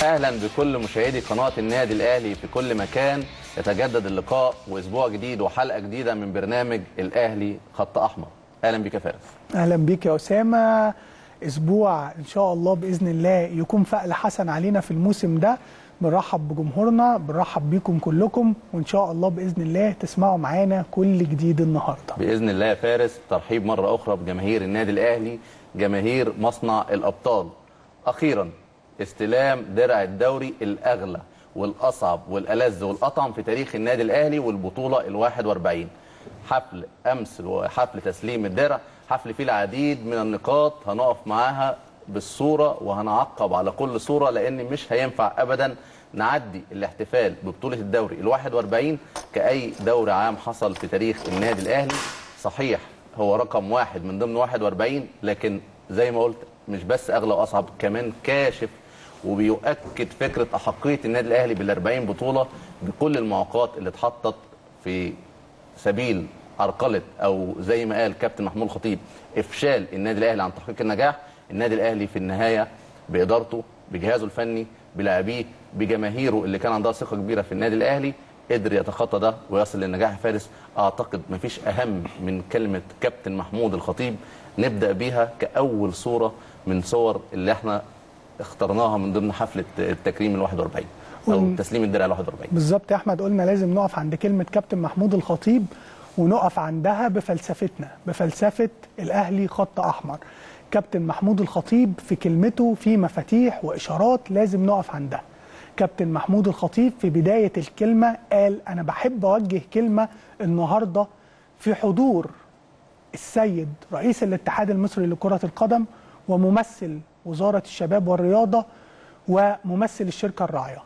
واهلا بكل مشاهدي قناه النادي الاهلي في كل مكان يتجدد اللقاء واسبوع جديد وحلقه جديده من برنامج الاهلي خط احمر اهلا بك يا فارس اهلا بيك يا اسامه اسبوع ان شاء الله باذن الله يكون فأل حسن علينا في الموسم ده بنرحب بجمهورنا بنرحب بيكم كلكم وان شاء الله باذن الله تسمعوا معانا كل جديد النهارده باذن الله يا فارس ترحيب مره اخرى بجماهير النادي الاهلي جماهير مصنع الابطال اخيرا استلام درع الدوري الاغلى والاصعب والالذ والاطعم في تاريخ النادي الاهلي والبطوله ال41 حفل امس وحفل تسليم الدرع حفل فيه العديد من النقاط هنقف معاها بالصوره وهنعقب على كل صوره لان مش هينفع ابدا نعدي الاحتفال ببطوله الدوري ال41 كاي دوري عام حصل في تاريخ النادي الاهلي صحيح هو رقم واحد من ضمن 41 لكن زي ما قلت مش بس اغلى واصعب كمان كاشف وبيؤكد فكره احقيه النادي الاهلي بال 40 بطوله بكل المعوقات اللي اتحطت في سبيل عرقله او زي ما قال كابتن محمود الخطيب افشال النادي الاهلي عن تحقيق النجاح النادي الاهلي في النهايه بادارته بجهازه الفني بلاعبيه بجماهيره اللي كان عندها ثقه كبيره في النادي الاهلي قدر يتخطى ده ويصل للنجاح فارس اعتقد مفيش اهم من كلمه كابتن محمود الخطيب نبدا بيها كاول صوره من صور اللي احنا اخترناها من ضمن حفله التكريم ال 41 او تسليم الدرع ال 41 بالظبط يا احمد قلنا لازم نقف عند كلمه كابتن محمود الخطيب ونقف عندها بفلسفتنا بفلسفه الاهلي خط احمر كابتن محمود الخطيب في كلمته في مفاتيح واشارات لازم نقف عندها كابتن محمود الخطيب في بدايه الكلمه قال انا بحب اوجه كلمه النهارده في حضور السيد رئيس الاتحاد المصري لكره القدم وممثل وزاره الشباب والرياضه وممثل الشركه الراعيه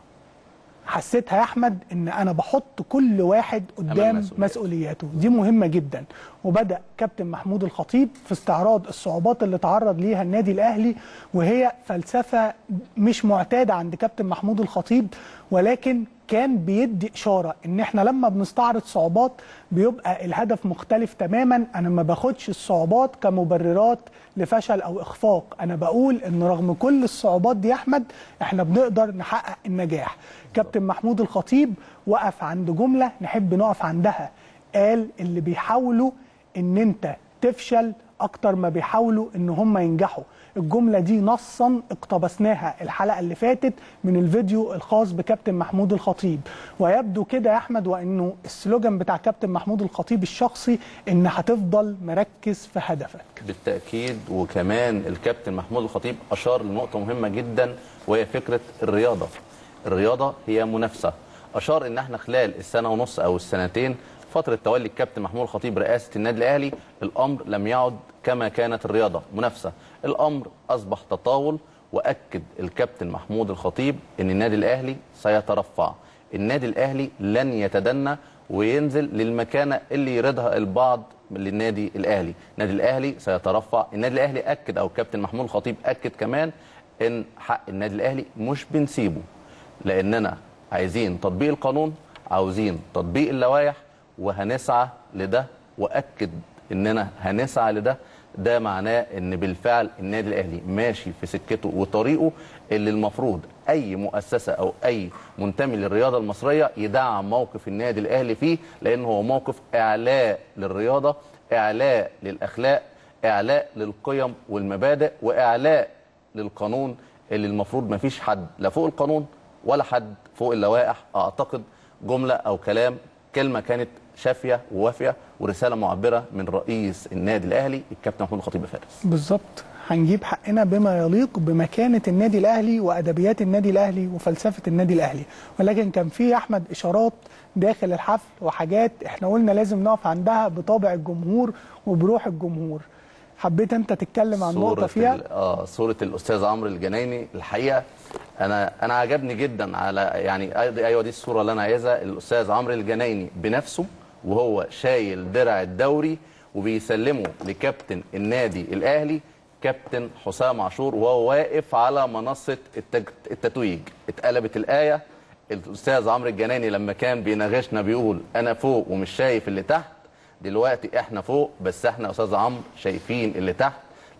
حسيتها يا احمد ان انا بحط كل واحد قدام مسؤولياته. مسؤولياته دي مهمه جدا وبدا كابتن محمود الخطيب في استعراض الصعوبات اللي تعرض ليها النادي الاهلي وهي فلسفه مش معتاده عند كابتن محمود الخطيب ولكن كان بيدي اشاره ان احنا لما بنستعرض صعوبات بيبقى الهدف مختلف تماما انا ما باخدش الصعوبات كمبررات لفشل او اخفاق انا بقول ان رغم كل الصعوبات دي يا احمد احنا بنقدر نحقق النجاح كابتن محمود الخطيب وقف عند جمله نحب نقف عندها قال اللي بيحاولوا ان انت تفشل اكتر ما بيحاولوا ان هم ينجحوا الجمله دي نصا اقتبسناها الحلقه اللي فاتت من الفيديو الخاص بكابتن محمود الخطيب ويبدو كده يا احمد وانه السلوجان بتاع كابتن محمود الخطيب الشخصي ان هتفضل مركز في هدفك بالتاكيد وكمان الكابتن محمود الخطيب اشار لنقطه مهمه جدا وهي فكره الرياضه الرياضه هي منافسه اشار ان احنا خلال السنه ونص او السنتين فتره تولي الكابتن محمود الخطيب رئاسه النادي الاهلي الامر لم يعد كما كانت الرياضه منافسه الامر اصبح تطاول واكد الكابتن محمود الخطيب ان النادي الاهلي سيترفع النادي الاهلي لن يتدنى وينزل للمكانه اللي يريدها البعض للنادي الاهلي النادي الاهلي سيترفع النادي الاهلي اكد او كابتن محمود الخطيب اكد كمان ان حق النادي الاهلي مش بنسيبه لاننا عايزين تطبيق القانون عاوزين تطبيق اللوائح وهنسعى لده واكد اننا هنسعى لده ده معناه ان بالفعل النادي الاهلي ماشي في سكته وطريقه اللي المفروض اي مؤسسه او اي منتمي للرياضه المصريه يدعم موقف النادي الاهلي فيه لان هو موقف اعلاء للرياضه اعلاء للاخلاق اعلاء للقيم والمبادئ واعلاء للقانون اللي المفروض ما فيش حد لا فوق القانون ولا حد فوق اللوائح اعتقد جمله او كلام كلمه كانت شافيه ووافيه ورساله معبره من رئيس النادي الاهلي الكابتن محمود الخطيب فارس بالظبط هنجيب حقنا بما يليق بمكانه النادي الاهلي وادبيات النادي الاهلي وفلسفه النادي الاهلي ولكن كان في احمد اشارات داخل الحفل وحاجات احنا قلنا لازم نقف عندها بطابع الجمهور وبروح الجمهور حبيت انت تتكلم عن نقطه فيها اه صوره الاستاذ عمرو الجنايني الحقيقه انا انا عجبني جدا على يعني ايوه دي الصوره اللي انا عايزها الاستاذ عمرو الجنايني بنفسه وهو شايل درع الدوري وبيسلمه لكابتن النادي الاهلي كابتن حسام عاشور وهو واقف على منصه التتويج اتقلبت الايه الاستاذ عمرو الجنايني لما كان بيناغشنا بيقول انا فوق ومش شايف اللي تحت دلوقتي احنا فوق بس احنا يا استاذ عمرو شايفين اللي تحت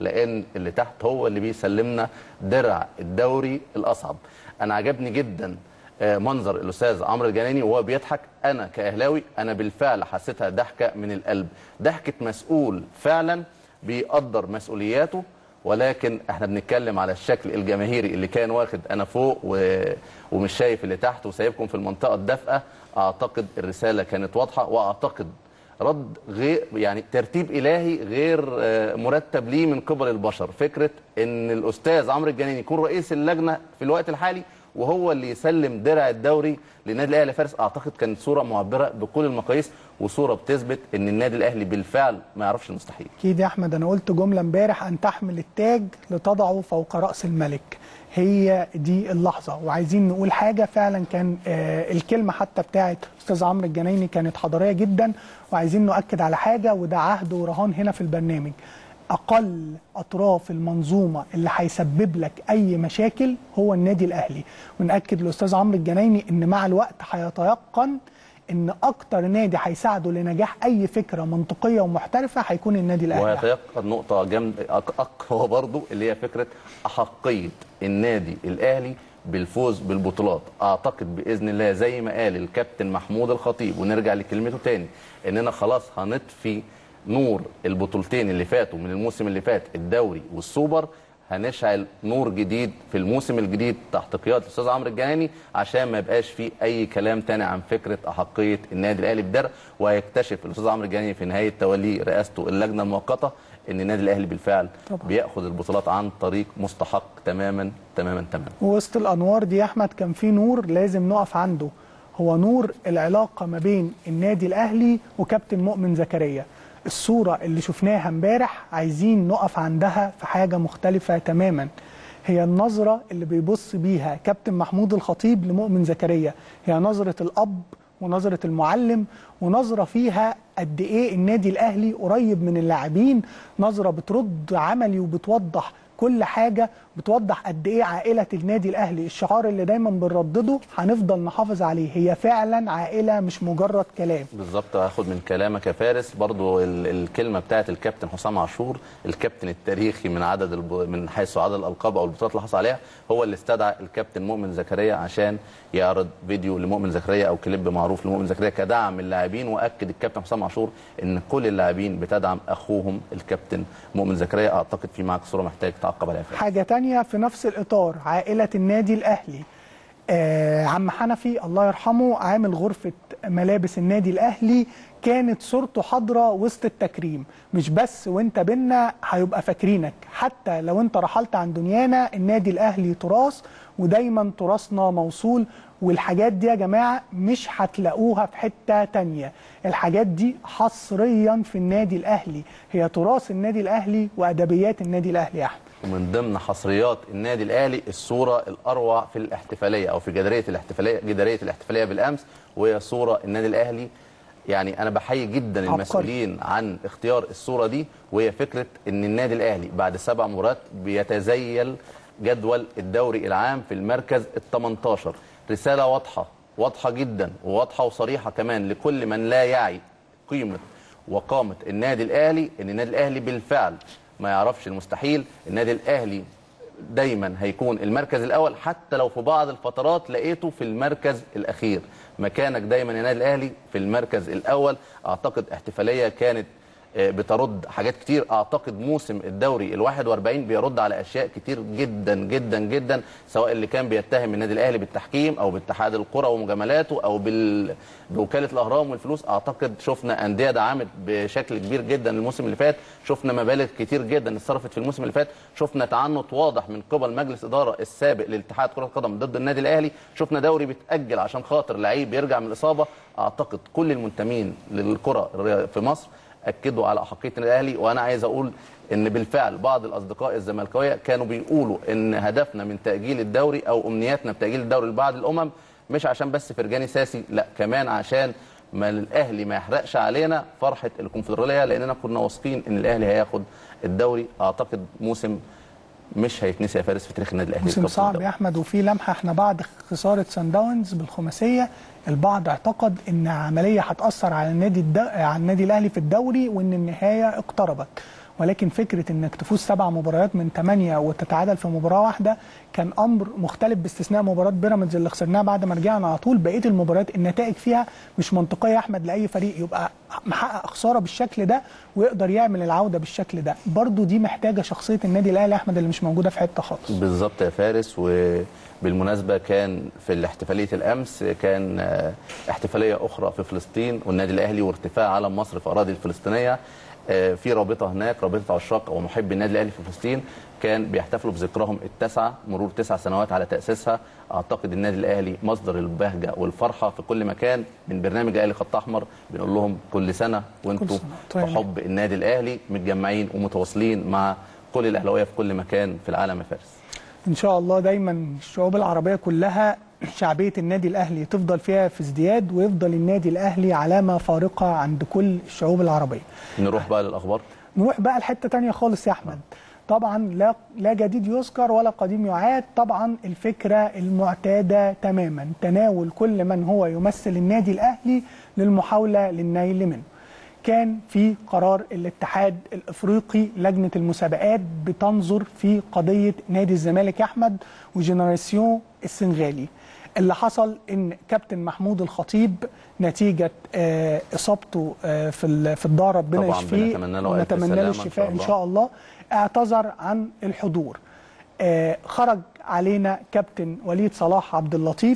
لان اللي تحت هو اللي بيسلمنا درع الدوري الاصعب انا عجبني جدا آه، منظر الاستاذ عمرو الجناني وهو بيضحك انا كاهلاوي انا بالفعل حسيتها ضحكه من القلب ضحكه مسؤول فعلا بيقدر مسؤولياته ولكن احنا بنتكلم على الشكل الجماهيري اللي كان واخد انا فوق و... ومش شايف اللي تحت وسايبكم في المنطقه الدافئه اعتقد الرساله كانت واضحه واعتقد رد غير يعني ترتيب الهي غير آه، مرتب ليه من قبل البشر فكره ان الاستاذ عمرو الجناني يكون رئيس اللجنه في الوقت الحالي وهو اللي يسلم درع الدوري للنادي الاهلي فارس اعتقد كانت صوره معبره بكل المقاييس وصوره بتثبت ان النادي الاهلي بالفعل ما يعرفش المستحيل اكيد يا احمد انا قلت جمله امبارح ان تحمل التاج لتضعه فوق راس الملك هي دي اللحظه وعايزين نقول حاجه فعلا كان آه الكلمه حتى بتاعت استاذ عمرو الجنايني كانت حضاريه جدا وعايزين نؤكد على حاجه وده عهد ورهان هنا في البرنامج اقل اطراف المنظومه اللي هيسبب لك اي مشاكل هو النادي الاهلي وناكد للاستاذ عمرو الجنايني ان مع الوقت هيتيقن ان اكتر نادي هيساعده لنجاح اي فكره منطقيه ومحترفه هيكون النادي الاهلي وهيتيقن نقطة جامدة أق- أقوى برضو اللي هي فكرة أحقية النادي الأهلي بالفوز بالبطولات أعتقد بإذن الله زي ما قال الكابتن محمود الخطيب ونرجع لكلمته تاني إننا خلاص هنطفي نور البطولتين اللي فاتوا من الموسم اللي فات الدوري والسوبر هنشعل نور جديد في الموسم الجديد تحت قياده الاستاذ عمرو الجناني عشان ما يبقاش فيه اي كلام تاني عن فكره احقيه النادي الاهلي بدرع وهيكتشف الاستاذ عمرو الجناني في نهايه توليه رئاسته اللجنه المؤقته ان النادي الاهلي بالفعل طبعا. بياخذ البطولات عن طريق مستحق تماما تماما تماما وسط الانوار دي يا احمد كان في نور لازم نقف عنده هو نور العلاقه ما بين النادي الاهلي وكابتن مؤمن زكريا الصوره اللي شفناها امبارح عايزين نقف عندها في حاجه مختلفه تماما هي النظره اللي بيبص بيها كابتن محمود الخطيب لمؤمن زكريا هي نظره الاب ونظره المعلم ونظره فيها قد ايه النادي الاهلي قريب من اللاعبين نظره بترد عملي وبتوضح كل حاجه بتوضح قد ايه عائله النادي الاهلي الشعار اللي دايما بنردده هنفضل نحافظ عليه هي فعلا عائله مش مجرد كلام بالظبط هاخد من كلامك يا فارس برضو ال- الكلمه بتاعت الكابتن حسام عاشور الكابتن التاريخي من عدد الب... من حيث عدد الالقاب او البطولات اللي حصل عليها هو اللي استدعى الكابتن مؤمن زكريا عشان يعرض فيديو لمؤمن زكريا او كليب معروف لمؤمن زكريا كدعم اللاعبين واكد الكابتن حسام عاشور ان كل اللاعبين بتدعم اخوهم الكابتن مؤمن زكريا اعتقد في معاك صوره محتاج تعقب عليها فارس. حاجه تانية في نفس الاطار عائله النادي الاهلي آه عم حنفي الله يرحمه عامل غرفه ملابس النادي الاهلي كانت صورته حاضره وسط التكريم مش بس وانت بينا هيبقى فاكرينك حتى لو انت رحلت عن دنيانا النادي الاهلي تراث ودايما تراثنا موصول والحاجات دي يا جماعه مش هتلاقوها في حته تانية الحاجات دي حصريا في النادي الاهلي هي تراث النادي الاهلي وادبيات النادي الاهلي يا احمد ومن ضمن حصريات النادي الاهلي الصوره الاروع في الاحتفاليه او في جداريه الاحتفاليه جداريه الاحتفاليه بالامس وهي صوره النادي الاهلي يعني انا بحيي جدا عبقري. المسؤولين عن اختيار الصوره دي وهي فكره ان النادي الاهلي بعد سبع مباريات بيتزيل جدول الدوري العام في المركز ال 18 رساله واضحه واضحه جدا وواضحه وصريحه كمان لكل من لا يعي قيمه وقامه النادي الاهلي ان النادي الاهلي بالفعل ما يعرفش المستحيل النادي الاهلي دايما هيكون المركز الاول حتى لو في بعض الفترات لقيته في المركز الاخير مكانك دايما يا نادي الاهلي في المركز الاول اعتقد احتفاليه كانت آه، بترد حاجات كتير اعتقد موسم الدوري ال 41 بيرد على اشياء كتير جدا جدا جدا سواء اللي كان بيتهم النادي الاهلي بالتحكيم او باتحاد القرى ومجاملاته او بال... بوكاله الاهرام والفلوس اعتقد شفنا انديه دعمت بشكل كبير جدا الموسم اللي فات شفنا مبالغ كتير جدا اتصرفت في الموسم اللي فات شفنا تعنت واضح من قبل مجلس اداره السابق لاتحاد كره القدم ضد النادي الاهلي شفنا دوري بيتاجل عشان خاطر لعيب يرجع من الاصابه اعتقد كل المنتمين للكره في مصر اكدوا على احقيه النادي الاهلي وانا عايز اقول ان بالفعل بعض الاصدقاء الزملكاويه كانوا بيقولوا ان هدفنا من تاجيل الدوري او امنياتنا بتاجيل الدوري لبعض الامم مش عشان بس فرجاني ساسي لا كمان عشان ما الاهلي ما يحرقش علينا فرحه الكونفدراليه لاننا كنا واثقين ان الاهلي هياخد الدوري اعتقد موسم مش هيتنسي يا فارس في تاريخ النادي الاهلي موسم الكابتن صعب الدوري. يا احمد وفي لمحه احنا بعد خساره سان داونز بالخماسيه البعض اعتقد ان عمليه هتاثر على النادي الد... على النادي الاهلي في الدوري وان النهايه اقتربت ولكن فكره انك تفوز سبع مباريات من ثمانيه وتتعادل في مباراه واحده كان امر مختلف باستثناء مباراه بيراميدز اللي خسرناها بعد ما رجعنا على طول بقيه المباريات النتائج فيها مش منطقيه يا احمد لاي فريق يبقى محقق خساره بالشكل ده ويقدر يعمل العوده بالشكل ده برضو دي محتاجه شخصيه النادي الاهلي يا احمد اللي مش موجوده في حته خالص بالظبط يا فارس وبالمناسبة كان في احتفالية الأمس كان آه، احتفالية أخرى في فلسطين والنادي الأهلي وارتفاع علم مصر في أراضي الفلسطينية آه، في رابطة هناك رابطة عشاق ومحبي النادي الأهلي في فلسطين كان بيحتفلوا بذكرهم التاسعة مرور تسع سنوات على تأسيسها أعتقد النادي الأهلي مصدر البهجة والفرحة في كل مكان من برنامج الأهلي خط أحمر بنقول لهم كل سنة وأنتم كل سنة. طيب. بحب النادي الأهلي متجمعين ومتواصلين مع كل الأهلاوية في كل مكان في العالم يا فارس ان شاء الله دايما الشعوب العربيه كلها شعبيه النادي الاهلي تفضل فيها في ازدياد ويفضل النادي الاهلي علامه فارقه عند كل الشعوب العربيه نروح بقى للأخبار نروح بقى لحته تانية خالص يا احمد طبعا لا لا جديد يذكر ولا قديم يعاد طبعا الفكره المعتاده تماما تناول كل من هو يمثل النادي الاهلي للمحاوله للنيل منه كان في قرار الاتحاد الافريقي لجنه المسابقات بتنظر في قضيه نادي الزمالك يا احمد وجنراسيون السنغالي اللي حصل ان كابتن محمود الخطيب نتيجه آه، اصابته آه، في ال- في الدار ربنا طبعاً يشفيه بنتمنى له ألف ونتمنى له سلامة إن الشفاء شاء ان الله. شاء الله اعتذر عن الحضور آه، خرج علينا كابتن وليد صلاح عبد اللطيف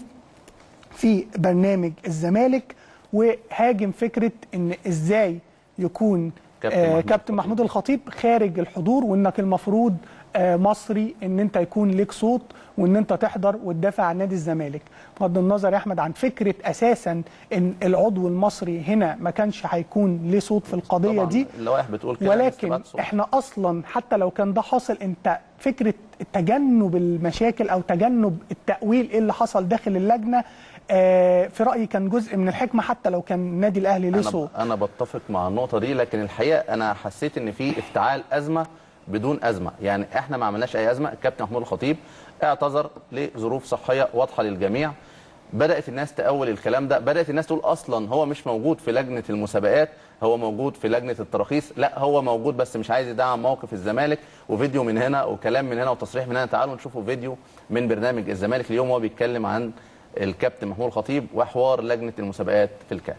في برنامج الزمالك وهاجم فكره ان ازاي يكون كابتن آه محمود كابتن محمود الخطيب خارج الحضور وانك المفروض آه مصري ان انت يكون ليك صوت وان انت تحضر وتدافع عن نادي الزمالك بغض النظر يا احمد عن فكره اساسا ان العضو المصري هنا ما كانش هيكون ليه صوت في القضيه طبعاً دي اللوائح بتقول كده ولكن الاستبعاد صوت. احنا اصلا حتى لو كان ده حاصل انت فكره تجنب المشاكل او تجنب التاويل ايه اللي حصل داخل اللجنه آه في رايي كان جزء من الحكمه حتى لو كان النادي الاهلي ليه انا صوت انا بتفق مع النقطه دي لكن الحقيقه انا حسيت ان في افتعال ازمه بدون ازمه يعني احنا ما عملناش اي ازمه الكابتن محمود الخطيب اعتذر لظروف صحيه واضحه للجميع بدات الناس تاول الكلام ده بدات الناس تقول اصلا هو مش موجود في لجنه المسابقات هو موجود في لجنه التراخيص لا هو موجود بس مش عايز يدعم موقف الزمالك وفيديو من هنا وكلام من هنا وتصريح من هنا تعالوا نشوفوا فيديو من برنامج الزمالك اليوم وهو بيتكلم عن الكابتن محمود الخطيب وحوار لجنه المسابقات في الكاف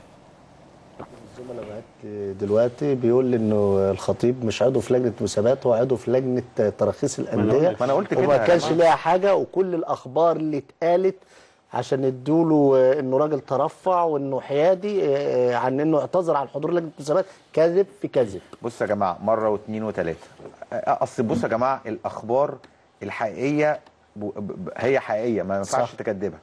الزملاء بعت دلوقتي بيقول انه الخطيب مش عضو في لجنه مسابقات هو عضو في لجنه تراخيص الانديه ما أنا قلت كده وما يا كانش جماعة. ليها حاجه وكل الاخبار اللي اتقالت عشان ادوله انه راجل ترفع وانه حيادي آه، عن انه اعتذر عن حضور لجنه المسابقات كذب في كذب بص يا جماعه مره واثنين وثلاثه اصل بص يا جماعه الاخبار الحقيقيه ب- ب- هي حقيقيه ما ينفعش صح. تكذبها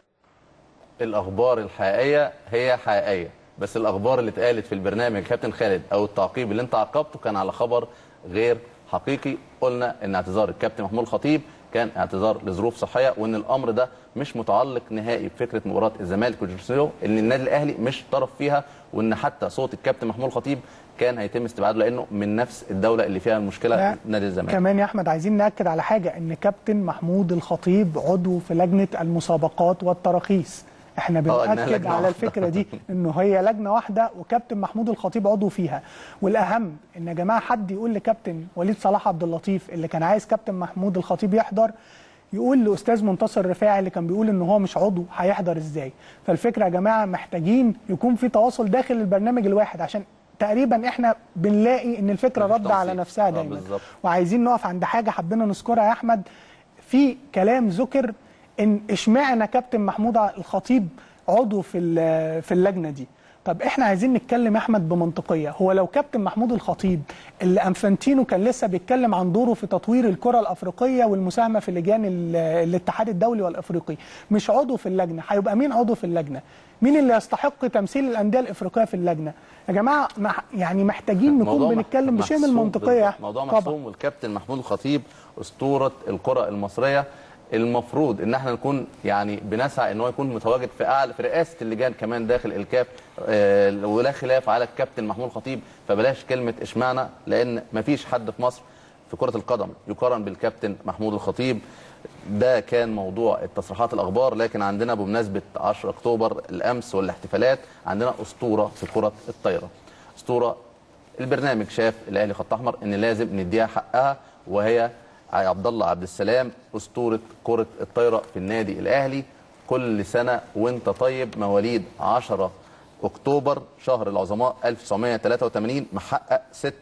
الاخبار الحقيقيه هي حقيقيه بس الاخبار اللي اتقالت في البرنامج كابتن خالد او التعقيب اللي انت عاقبته كان على خبر غير حقيقي قلنا ان اعتذار الكابتن محمود الخطيب كان اعتذار لظروف صحيه وان الامر ده مش متعلق نهائي بفكره مباراه الزمالك وجورسيو ان النادي الاهلي مش طرف فيها وان حتى صوت الكابتن محمود الخطيب كان هيتم استبعاده لانه من نفس الدوله اللي فيها المشكله لا، نادي الزمالك كمان يا احمد عايزين ناكد على حاجه ان كابتن محمود الخطيب عضو في لجنه المسابقات والتراخيص احنا إنها بنأكد لجنة على واحدة. الفكره دي انه هي لجنه واحده وكابتن محمود الخطيب عضو فيها والاهم ان يا جماعه حد يقول لكابتن وليد صلاح عبد اللطيف اللي كان عايز كابتن محمود الخطيب يحضر يقول لاستاذ منتصر رفاعي اللي كان بيقول ان هو مش عضو هيحضر ازاي فالفكره يا جماعه محتاجين يكون في تواصل داخل البرنامج الواحد عشان تقريبا احنا بنلاقي ان الفكره مفيش رد على تنسيق. نفسها آه، دايما بالظبط. وعايزين نقف عند حاجه حبينا نذكرها يا احمد في كلام ذكر ان اشمعنى كابتن محمود الخطيب عضو في ال- في اللجنه دي طب احنا عايزين نتكلم يا احمد بمنطقيه هو لو كابتن محمود الخطيب اللي انفانتينو كان لسه بيتكلم عن دوره في تطوير الكره الافريقيه والمساهمه في لجان ال- الاتحاد الدولي والافريقي مش عضو في اللجنه هيبقى مين عضو في اللجنه مين اللي يستحق تمثيل الانديه الافريقيه في اللجنه يا جماعه مح- يعني محتاجين نكون موضوع بنتكلم بشيء من محسوم المنطقيه يا بالظبط. أحمد. موضوع طبعاً. محسوم والكابتن محمود الخطيب اسطوره الكره المصريه المفروض ان احنا نكون يعني بنسعى ان هو يكون متواجد في اعلى في رئاسه اللجان كمان داخل الكاف آه، ولا خلاف على الكابتن محمود الخطيب فبلاش كلمه اشمعنى لان مفيش حد في مصر في كره القدم يقارن بالكابتن محمود الخطيب ده كان موضوع التصريحات الاخبار لكن عندنا بمناسبه 10 اكتوبر الامس والاحتفالات عندنا اسطوره في كره الطايره اسطوره البرنامج شاف الاهلي خط احمر ان لازم نديها حقها وهي عبد الله عبد السلام اسطوره كره الطايره في النادي الاهلي كل سنه وانت طيب مواليد 10 اكتوبر شهر العظماء 1983 محقق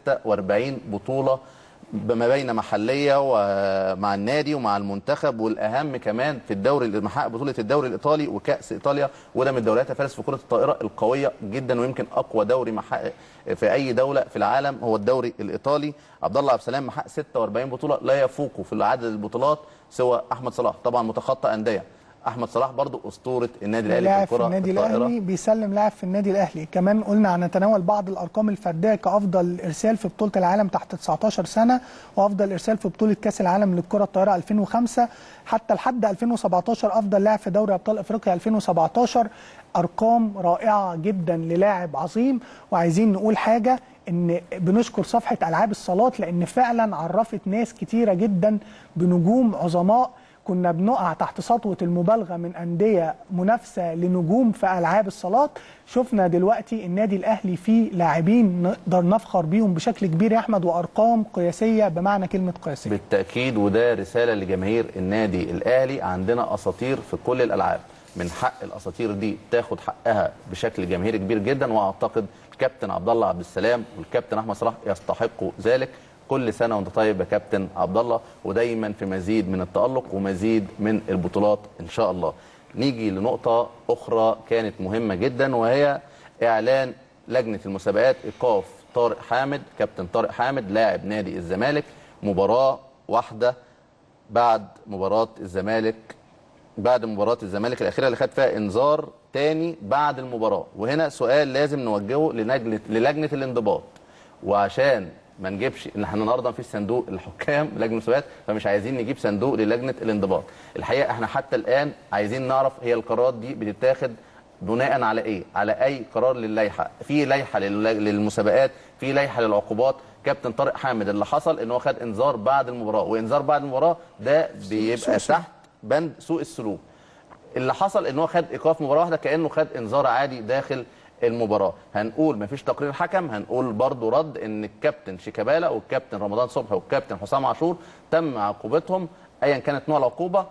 46 بطوله ما بين محليه ومع النادي ومع المنتخب والاهم كمان في الدوري اللي محقق بطوله الدوري الايطالي وكاس ايطاليا وده من الدوريات يا فارس في كره الطائره القويه جدا ويمكن اقوى دوري محقق في اي دوله في العالم هو الدوري الايطالي عبد الله عبد السلام محقق 46 بطوله لا يفوقه في عدد البطولات سوى احمد صلاح طبعا متخطى انديه احمد صلاح برضو اسطوره النادي الاهلي لاعب في في الكره النادي الطائره الاهلي بيسلم لاعب في النادي الاهلي كمان قلنا هنتناول بعض الارقام الفرديه كافضل ارسال في بطوله العالم تحت 19 سنه وافضل ارسال في بطوله كاس العالم للكره الطائره 2005 حتى لحد 2017 افضل لاعب في دوري ابطال افريقيا 2017 ارقام رائعه جدا للاعب عظيم وعايزين نقول حاجه ان بنشكر صفحه العاب الصالات لان فعلا عرفت ناس كتيره جدا بنجوم عظماء كنا بنقع تحت سطوه المبالغه من انديه منافسه لنجوم في العاب الصالات شفنا دلوقتي النادي الاهلي فيه لاعبين نقدر نفخر بيهم بشكل كبير يا احمد وارقام قياسيه بمعنى كلمه قياسيه بالتاكيد وده رساله لجماهير النادي الاهلي عندنا اساطير في كل الالعاب من حق الاساطير دي تاخد حقها بشكل جماهيري كبير جدا واعتقد الكابتن عبد الله عبد السلام والكابتن احمد صلاح يستحقوا ذلك كل سنه وانت طيب يا كابتن عبد الله ودايما في مزيد من التالق ومزيد من البطولات ان شاء الله نيجي لنقطه اخرى كانت مهمه جدا وهي اعلان لجنه المسابقات ايقاف طارق حامد كابتن طارق حامد لاعب نادي الزمالك مباراه واحده بعد مباراه الزمالك بعد مباراه الزمالك الاخيره اللي خد فيها انذار تاني بعد المباراه وهنا سؤال لازم نوجهه للجنه للجنه الانضباط وعشان ما نجيبش ان احنا النهارده مفيش صندوق الحكام لجنه المسابقات فمش عايزين نجيب صندوق للجنه الانضباط الحقيقه احنا حتى الان عايزين نعرف هي القرارات دي بتتاخد بناء على ايه على اي قرار للائحه في لائحه لل- للمسابقات في لائحه للعقوبات كابتن طارق حامد اللي حصل ان هو خد انذار بعد المباراه وانذار بعد المباراه ده بيبقى تحت بند سوء السلوك اللي حصل ان هو خد ايقاف مباراه واحده كانه خد انذار عادي داخل المباراه هنقول مفيش تقرير حكم هنقول برضو رد ان الكابتن شيكابالا والكابتن رمضان صبحي والكابتن حسام عاشور تم عقوبتهم ايا كانت نوع العقوبه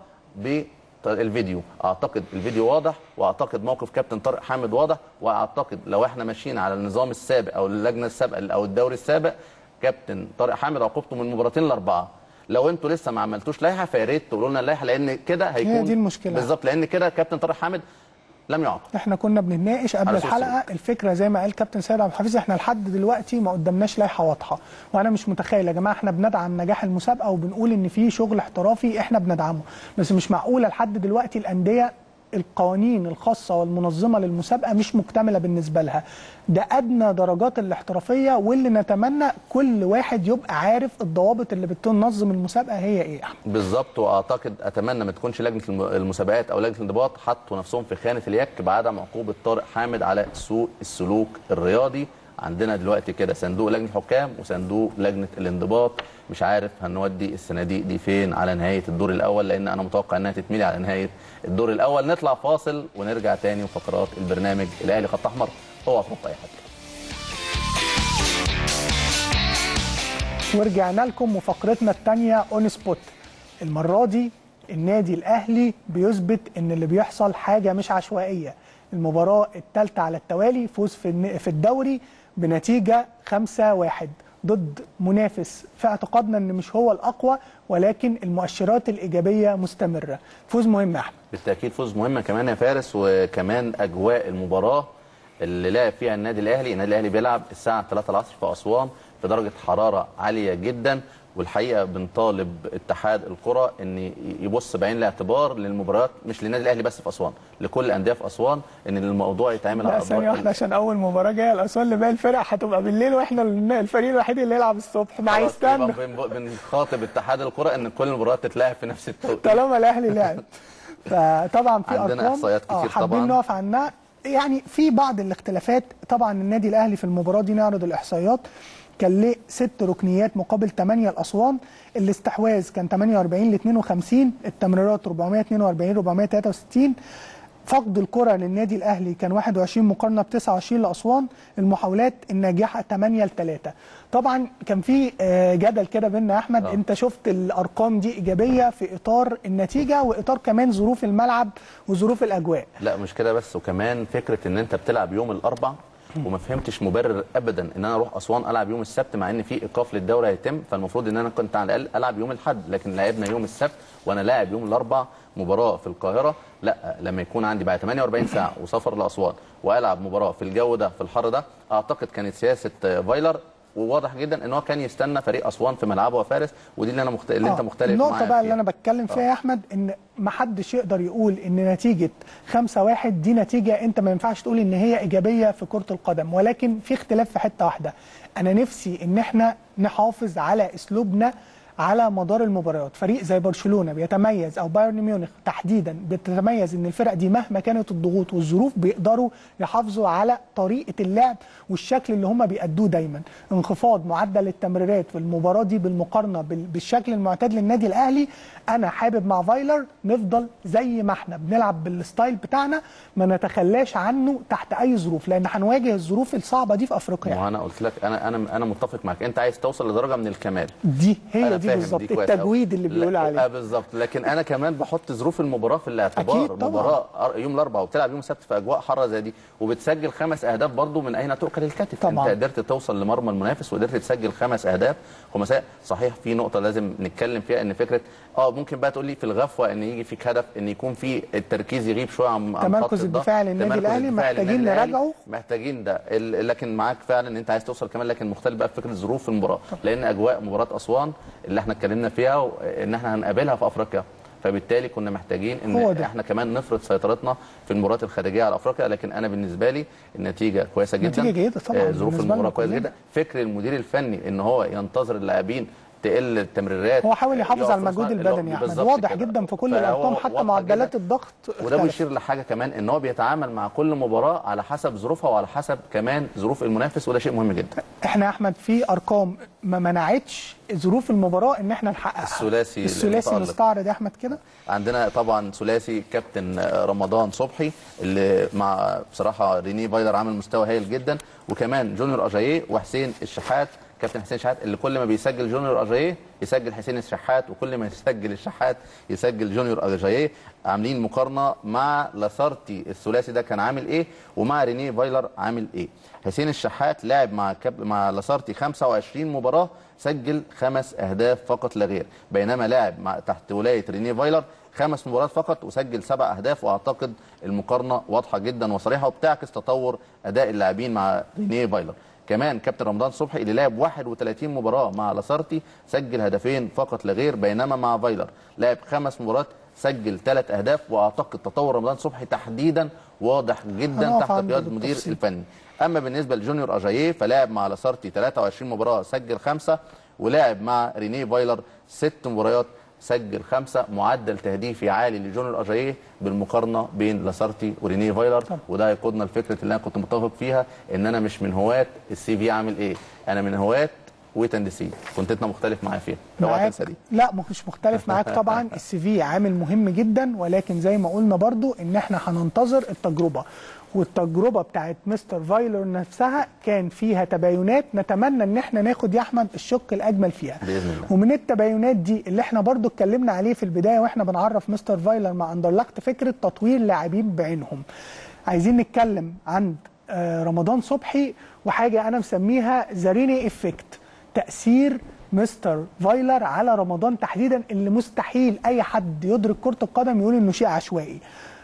بالفيديو اعتقد الفيديو واضح واعتقد موقف كابتن طارق حامد واضح واعتقد لو احنا ماشيين على النظام السابق او اللجنه السابقه او الدوري السابق كابتن طارق حامد عقوبته من المباراتين الاربعه لو انتوا لسه ما عملتوش لائحه فيا ريت تقولوا لنا اللائحه لان كده هيكون دي المشكلة. بالظبط لان كده كابتن طارق حامد لم يعاقب احنا كنا بنتناقش قبل على سوء الحلقه الفكره زي ما قال كابتن سيد عبد الحفيظ احنا لحد دلوقتي ما قدامناش لائحه واضحه وانا مش متخيل يا جماعه احنا بندعم نجاح المسابقه وبنقول ان في شغل احترافي احنا بندعمه بس مش معقوله لحد دلوقتي الانديه القوانين الخاصة والمنظمة للمسابقة مش مكتملة بالنسبة لها ده أدنى درجات الاحترافية واللي نتمنى كل واحد يبقى عارف الضوابط اللي بتنظم المسابقة هي إيه يا أحمد بالظبط واعتقد اتمنى ما تكونش لجنه الم- المسابقات او لجنه الانضباط حطوا نفسهم في خانه اليك بعدم عقوبه طارق حامد على سوء السلوك الرياضي عندنا دلوقتي كده صندوق لجنه الحكام وصندوق لجنه الانضباط مش عارف هنودي الصناديق دي فين على نهايه الدور الاول لان انا متوقع انها تتملي على نهايه الدور الاول نطلع فاصل ونرجع تاني وفقرات البرنامج الاهلي خط احمر اوعى تروح اي حاجه ورجعنا لكم وفقرتنا الثانيه اون سبوت المره دي النادي الاهلي بيثبت ان اللي بيحصل حاجه مش عشوائيه المباراه الثالثه على التوالي فوز في الن- في الدوري بنتيجه 5-1 ضد منافس في اعتقادنا ان مش هو الاقوى ولكن المؤشرات الايجابيه مستمره فوز مهم يا احمد بالتاكيد فوز مهمه كمان يا فارس وكمان اجواء المباراه اللي لعب فيها النادي الاهلي النادي الاهلي بيلعب الساعه 3 العصر في اسوان في درجه حراره عاليه جدا والحقيقه بنطالب اتحاد الكره ان يبص بعين الاعتبار للمباريات مش للنادي الاهلي بس في اسوان لكل الانديه في اسوان ان الموضوع يتعمل لا على ثانيه أدوار- واحده عشان اول مباراه جايه الاسوان اللي باقي الفرق هتبقى بالليل واحنا الفريق الوحيد اللي يلعب الصبح ما خلاص، يبقى هيستنى بن- بنخاطب اتحاد الكره ان كل المباريات تتلعب في نفس التوقيت طالما الاهلي لعب فطبعا في عندنا ارقام إحصائيات كتير آه، حابين طبعاً. نقف عنها يعني في بعض الاختلافات طبعا النادي الاهلي في المباراه دي نعرض الاحصائيات كان ليه ست ركنيات مقابل 8 الاسوان الاستحواذ كان 48 ل 52 التمريرات 442 463 فقد الكرة للنادي الأهلي كان 21 مقارنة ب 29 لأسوان المحاولات الناجحة 8 ل 3 طبعا كان في آه، جدل كده بينا يا أحمد آه. أنت شفت الأرقام دي إيجابية في إطار النتيجة وإطار كمان ظروف الملعب وظروف الأجواء لا مش كده بس وكمان فكره ان انت بتلعب يوم الاربع وما فهمتش مبرر ابدا ان انا اروح اسوان العب يوم السبت مع ان في ايقاف للدوري هيتم فالمفروض ان انا كنت على الاقل العب يوم الاحد لكن لعبنا يوم السبت وانا لاعب يوم الاربع مباراه في القاهره لا لما يكون عندي بعد 48 ساعه وسفر لاسوان والعب مباراه في الجو ده في الحر ده اعتقد كانت سياسه آه، فايلر وواضح جدا ان هو كان يستنى فريق اسوان في ملعبه وفارس ودي اللي انا مخت... اللي انت آه، مختلف النقطة معايا بقى اللي فيها. أنا بتكلم فيها آه. يا أحمد إن ما حدش يقدر يقول إن نتيجة 5-1 دي نتيجة أنت ما ينفعش تقول إن هي إيجابية في كرة القدم ولكن في اختلاف في حتة واحدة أنا نفسي إن إحنا نحافظ على أسلوبنا على مدار المباريات فريق زي برشلونه بيتميز او بايرن ميونخ تحديدا بتتميز ان الفرق دي مهما كانت الضغوط والظروف بيقدروا يحافظوا على طريقه اللعب والشكل اللي هم بيأدوه دايما انخفاض معدل التمريرات في المباراه دي بالمقارنه بال- بالشكل المعتاد للنادي الاهلي انا حابب مع فايلر نفضل زي ما احنا بنلعب بالستايل بتاعنا ما نتخلاش عنه تحت اي ظروف لان هنواجه الظروف الصعبه دي في افريقيا ما انا قلت لك انا انا انا متفق معاك انت عايز توصل لدرجه من الكمال دي هي أنا دي فاهم بالظبط كويس التجويد أوي. اللي لا، بيقول آه عليه بالظبط لكن انا كمان بحط ظروف المباراه في الاعتبار أكيد طبعاً. مباراه أر- يوم الاربعاء وبتلعب يوم السبت في اجواء حاره زي دي وبتسجل خمس اهداف برضو من اين تؤكل الكتف طبعاً. انت قدرت توصل لمرمى المنافس وقدرت تسجل خمس اهداف خماسيه صحيح في نقطه لازم نتكلم فيها ان فكره اه ممكن بقى تقول لي في الغفوه ان يجي فيك هدف ان يكون في التركيز يغيب شويه عن عن تمركز خط الضغط. الدفاع للنادي تمركز الأهلي الدفاع محتاجين للنادي الأهلي. نراجعه. محتاجين ده ال- لكن معاك فعلا ان انت عايز توصل كمان لكن مختلف بقى في فكره ظروف المباراه لان اجواء مباراه اسوان اللي احنا اتكلمنا فيها و- ان احنا هنقابلها في افريقيا فبالتالي كنا محتاجين هو ان ده. احنا كمان نفرض سيطرتنا في المباريات الخارجيه على افريقيا لكن انا بالنسبه لي النتيجه كويسه جدا نتيجة جيدة طبعاً آه، ظروف بالنسبة المباراه لنا كويسه كلنا. جدا فكر المدير الفني ان هو ينتظر اللاعبين تقل التمريرات هو حاول يحافظ يقف على في المجهود الصناعة. البدني يا احمد بالظبط واضح كده. جدا في كل فهو الارقام حتى واضحة معدلات جداً. الضغط وده اختلفت. بيشير لحاجه كمان ان هو بيتعامل مع كل مباراه على حسب ظروفها وعلى حسب كمان ظروف المنافس وده شيء مهم جدا احنا يا احمد في ارقام ما منعتش ظروف المباراه ان احنا نحققها الثلاثي الثلاثي المتألق. نستعرض يا احمد كده عندنا طبعا ثلاثي كابتن رمضان صبحي اللي مع بصراحه ريني فايلر عامل مستوى هايل جدا وكمان جونيور اجاييه وحسين الشحات كابتن حسين الشحات اللي كل ما بيسجل جونيور اجاييه يسجل حسين الشحات وكل ما يسجل الشحات يسجل جونيور اجاييه عاملين مقارنه مع لاسارتي الثلاثي ده كان عامل ايه ومع ريني فايلر عامل ايه حسين الشحات لعب مع كاب مع لاسارتي 25 مباراه سجل خمس اهداف فقط لا غير بينما لاعب مع تحت ولايه ريني فايلر خمس مباريات فقط وسجل سبع اهداف واعتقد المقارنه واضحه جدا وصريحه وبتعكس تطور اداء اللاعبين مع ريني فايلر كمان كابتن رمضان صبحي اللي لعب 31 مباراه مع لاسارتي سجل هدفين فقط لا غير بينما مع فايلر لعب خمس مباريات سجل ثلاث اهداف واعتقد تطور رمضان صبحي تحديدا واضح جدا هنقف تحت عنده قياده المدير بالتفصيل. الفني اما بالنسبه لجونيور اجاييه فلاعب مع لاسارتي 23 مباراه سجل خمسه ولاعب مع ريني فايلر ست مباريات سجل خمسه معدل تهديفي عالي لجونيور اجاييه بالمقارنه بين لاسارتي وريني فايلر وده هيقودنا لفكره اللي انا كنت متفق فيها ان انا مش من هواة السي في عامل ايه انا من هواة ويت اند سي كنت انت مختلف معايا فيها اوعى معاك تنسى دي لا مش مختلف معاك طبعا السي في عامل مهم جدا ولكن زي ما قلنا برضو ان احنا هننتظر التجربه والتجربه بتاعت مستر فايلر نفسها كان فيها تباينات نتمنى ان احنا ناخد يا احمد الشق الاجمل فيها بإذن الله. ومن التباينات دي اللي احنا برضو اتكلمنا عليه في البدايه واحنا بنعرف مستر فايلر مع اندرلخت فكره تطوير لاعبين بعينهم عايزين نتكلم عن آه، رمضان صبحي وحاجه انا مسميها زاريني افكت تاثير مستر فايلر على رمضان تحديدا اللي مستحيل اي حد يدرك كره القدم يقول انه شيء عشوائي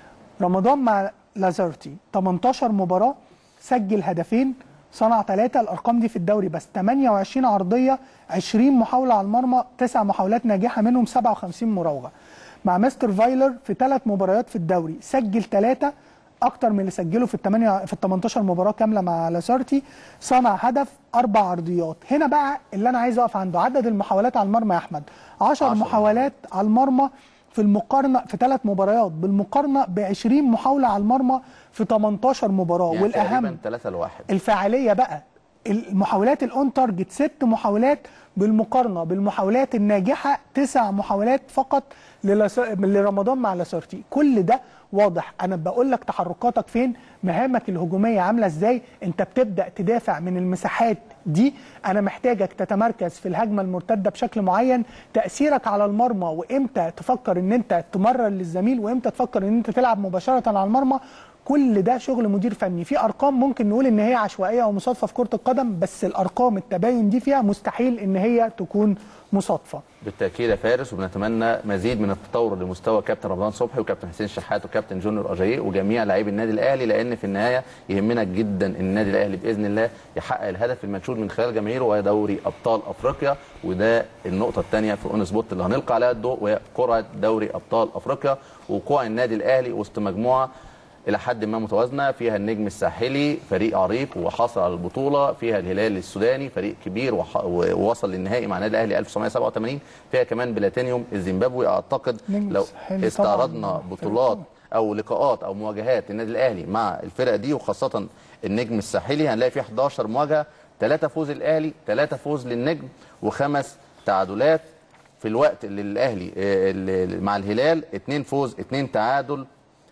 رمضان مع لازارتي 18 مباراة سجل هدفين صنع ثلاثة الأرقام دي في الدوري بس 28 عرضية 20 محاولة على المرمى 9 محاولات ناجحة منهم 57 مراوغة مع مستر فايلر في ثلاث مباريات في الدوري سجل ثلاثة أكتر من اللي سجله في الثمانية في ال 18 مباراة كاملة مع لاسارتي صنع هدف أربع عرضيات هنا بقى اللي أنا عايز أقف عنده عدد المحاولات على المرمى يا أحمد 10 عشر محاولات على المرمى في المقارنه في ثلاث مباريات بالمقارنه ب 20 محاوله على المرمى في 18 مباراه يعني والاهم تقريبا 3 لواحد الفاعليه بقى المحاولات الاون تارجت ست محاولات بالمقارنه بالمحاولات الناجحه تسع محاولات فقط للس... لرمضان مع لاسارتي كل ده واضح انا بقول لك تحركاتك فين مهامك الهجوميه عامله ازاي انت بتبدا تدافع من المساحات دي انا محتاجك تتمركز في الهجمه المرتده بشكل معين تاثيرك على المرمى وامتى تفكر ان انت تمرر للزميل وامتى تفكر ان انت تلعب مباشره على المرمى كل ده شغل مدير فني في ارقام ممكن نقول ان هي عشوائيه او مصادفه في كره القدم بس الارقام التباين دي فيها مستحيل ان هي تكون مصادفه بالتاكيد يا فارس وبنتمنى مزيد من التطور لمستوى كابتن رمضان صبحي وكابتن حسين شحات وكابتن جونيور اجاييه وجميع لاعبي النادي الاهلي لان في النهايه يهمنا جدا ان النادي الاهلي باذن الله يحقق الهدف المنشود من خلال جماهيره وهي دوري ابطال افريقيا وده النقطه الثانيه في اون سبوت اللي هنلقى عليها الضوء وهي قرعه دوري ابطال افريقيا وقوع النادي الاهلي وسط مجموعه الى حد ما متوازنه فيها النجم الساحلي فريق عريق وحصل على البطوله فيها الهلال السوداني فريق كبير وح... ووصل للنهائي مع النادي الاهلي 1987 فيها كمان بلاتينيوم الزيمبابوي اعتقد نجم لو الساحلي استعرضنا طبعاً. بطولات او لقاءات او مواجهات النادي الاهلي مع الفرق دي وخاصه النجم الساحلي هنلاقي فيه 11 مواجهه ثلاثه فوز الاهلي ثلاثه فوز للنجم وخمس تعادلات في الوقت اللي الاهلي آه، اللي مع الهلال اثنين فوز اثنين تعادل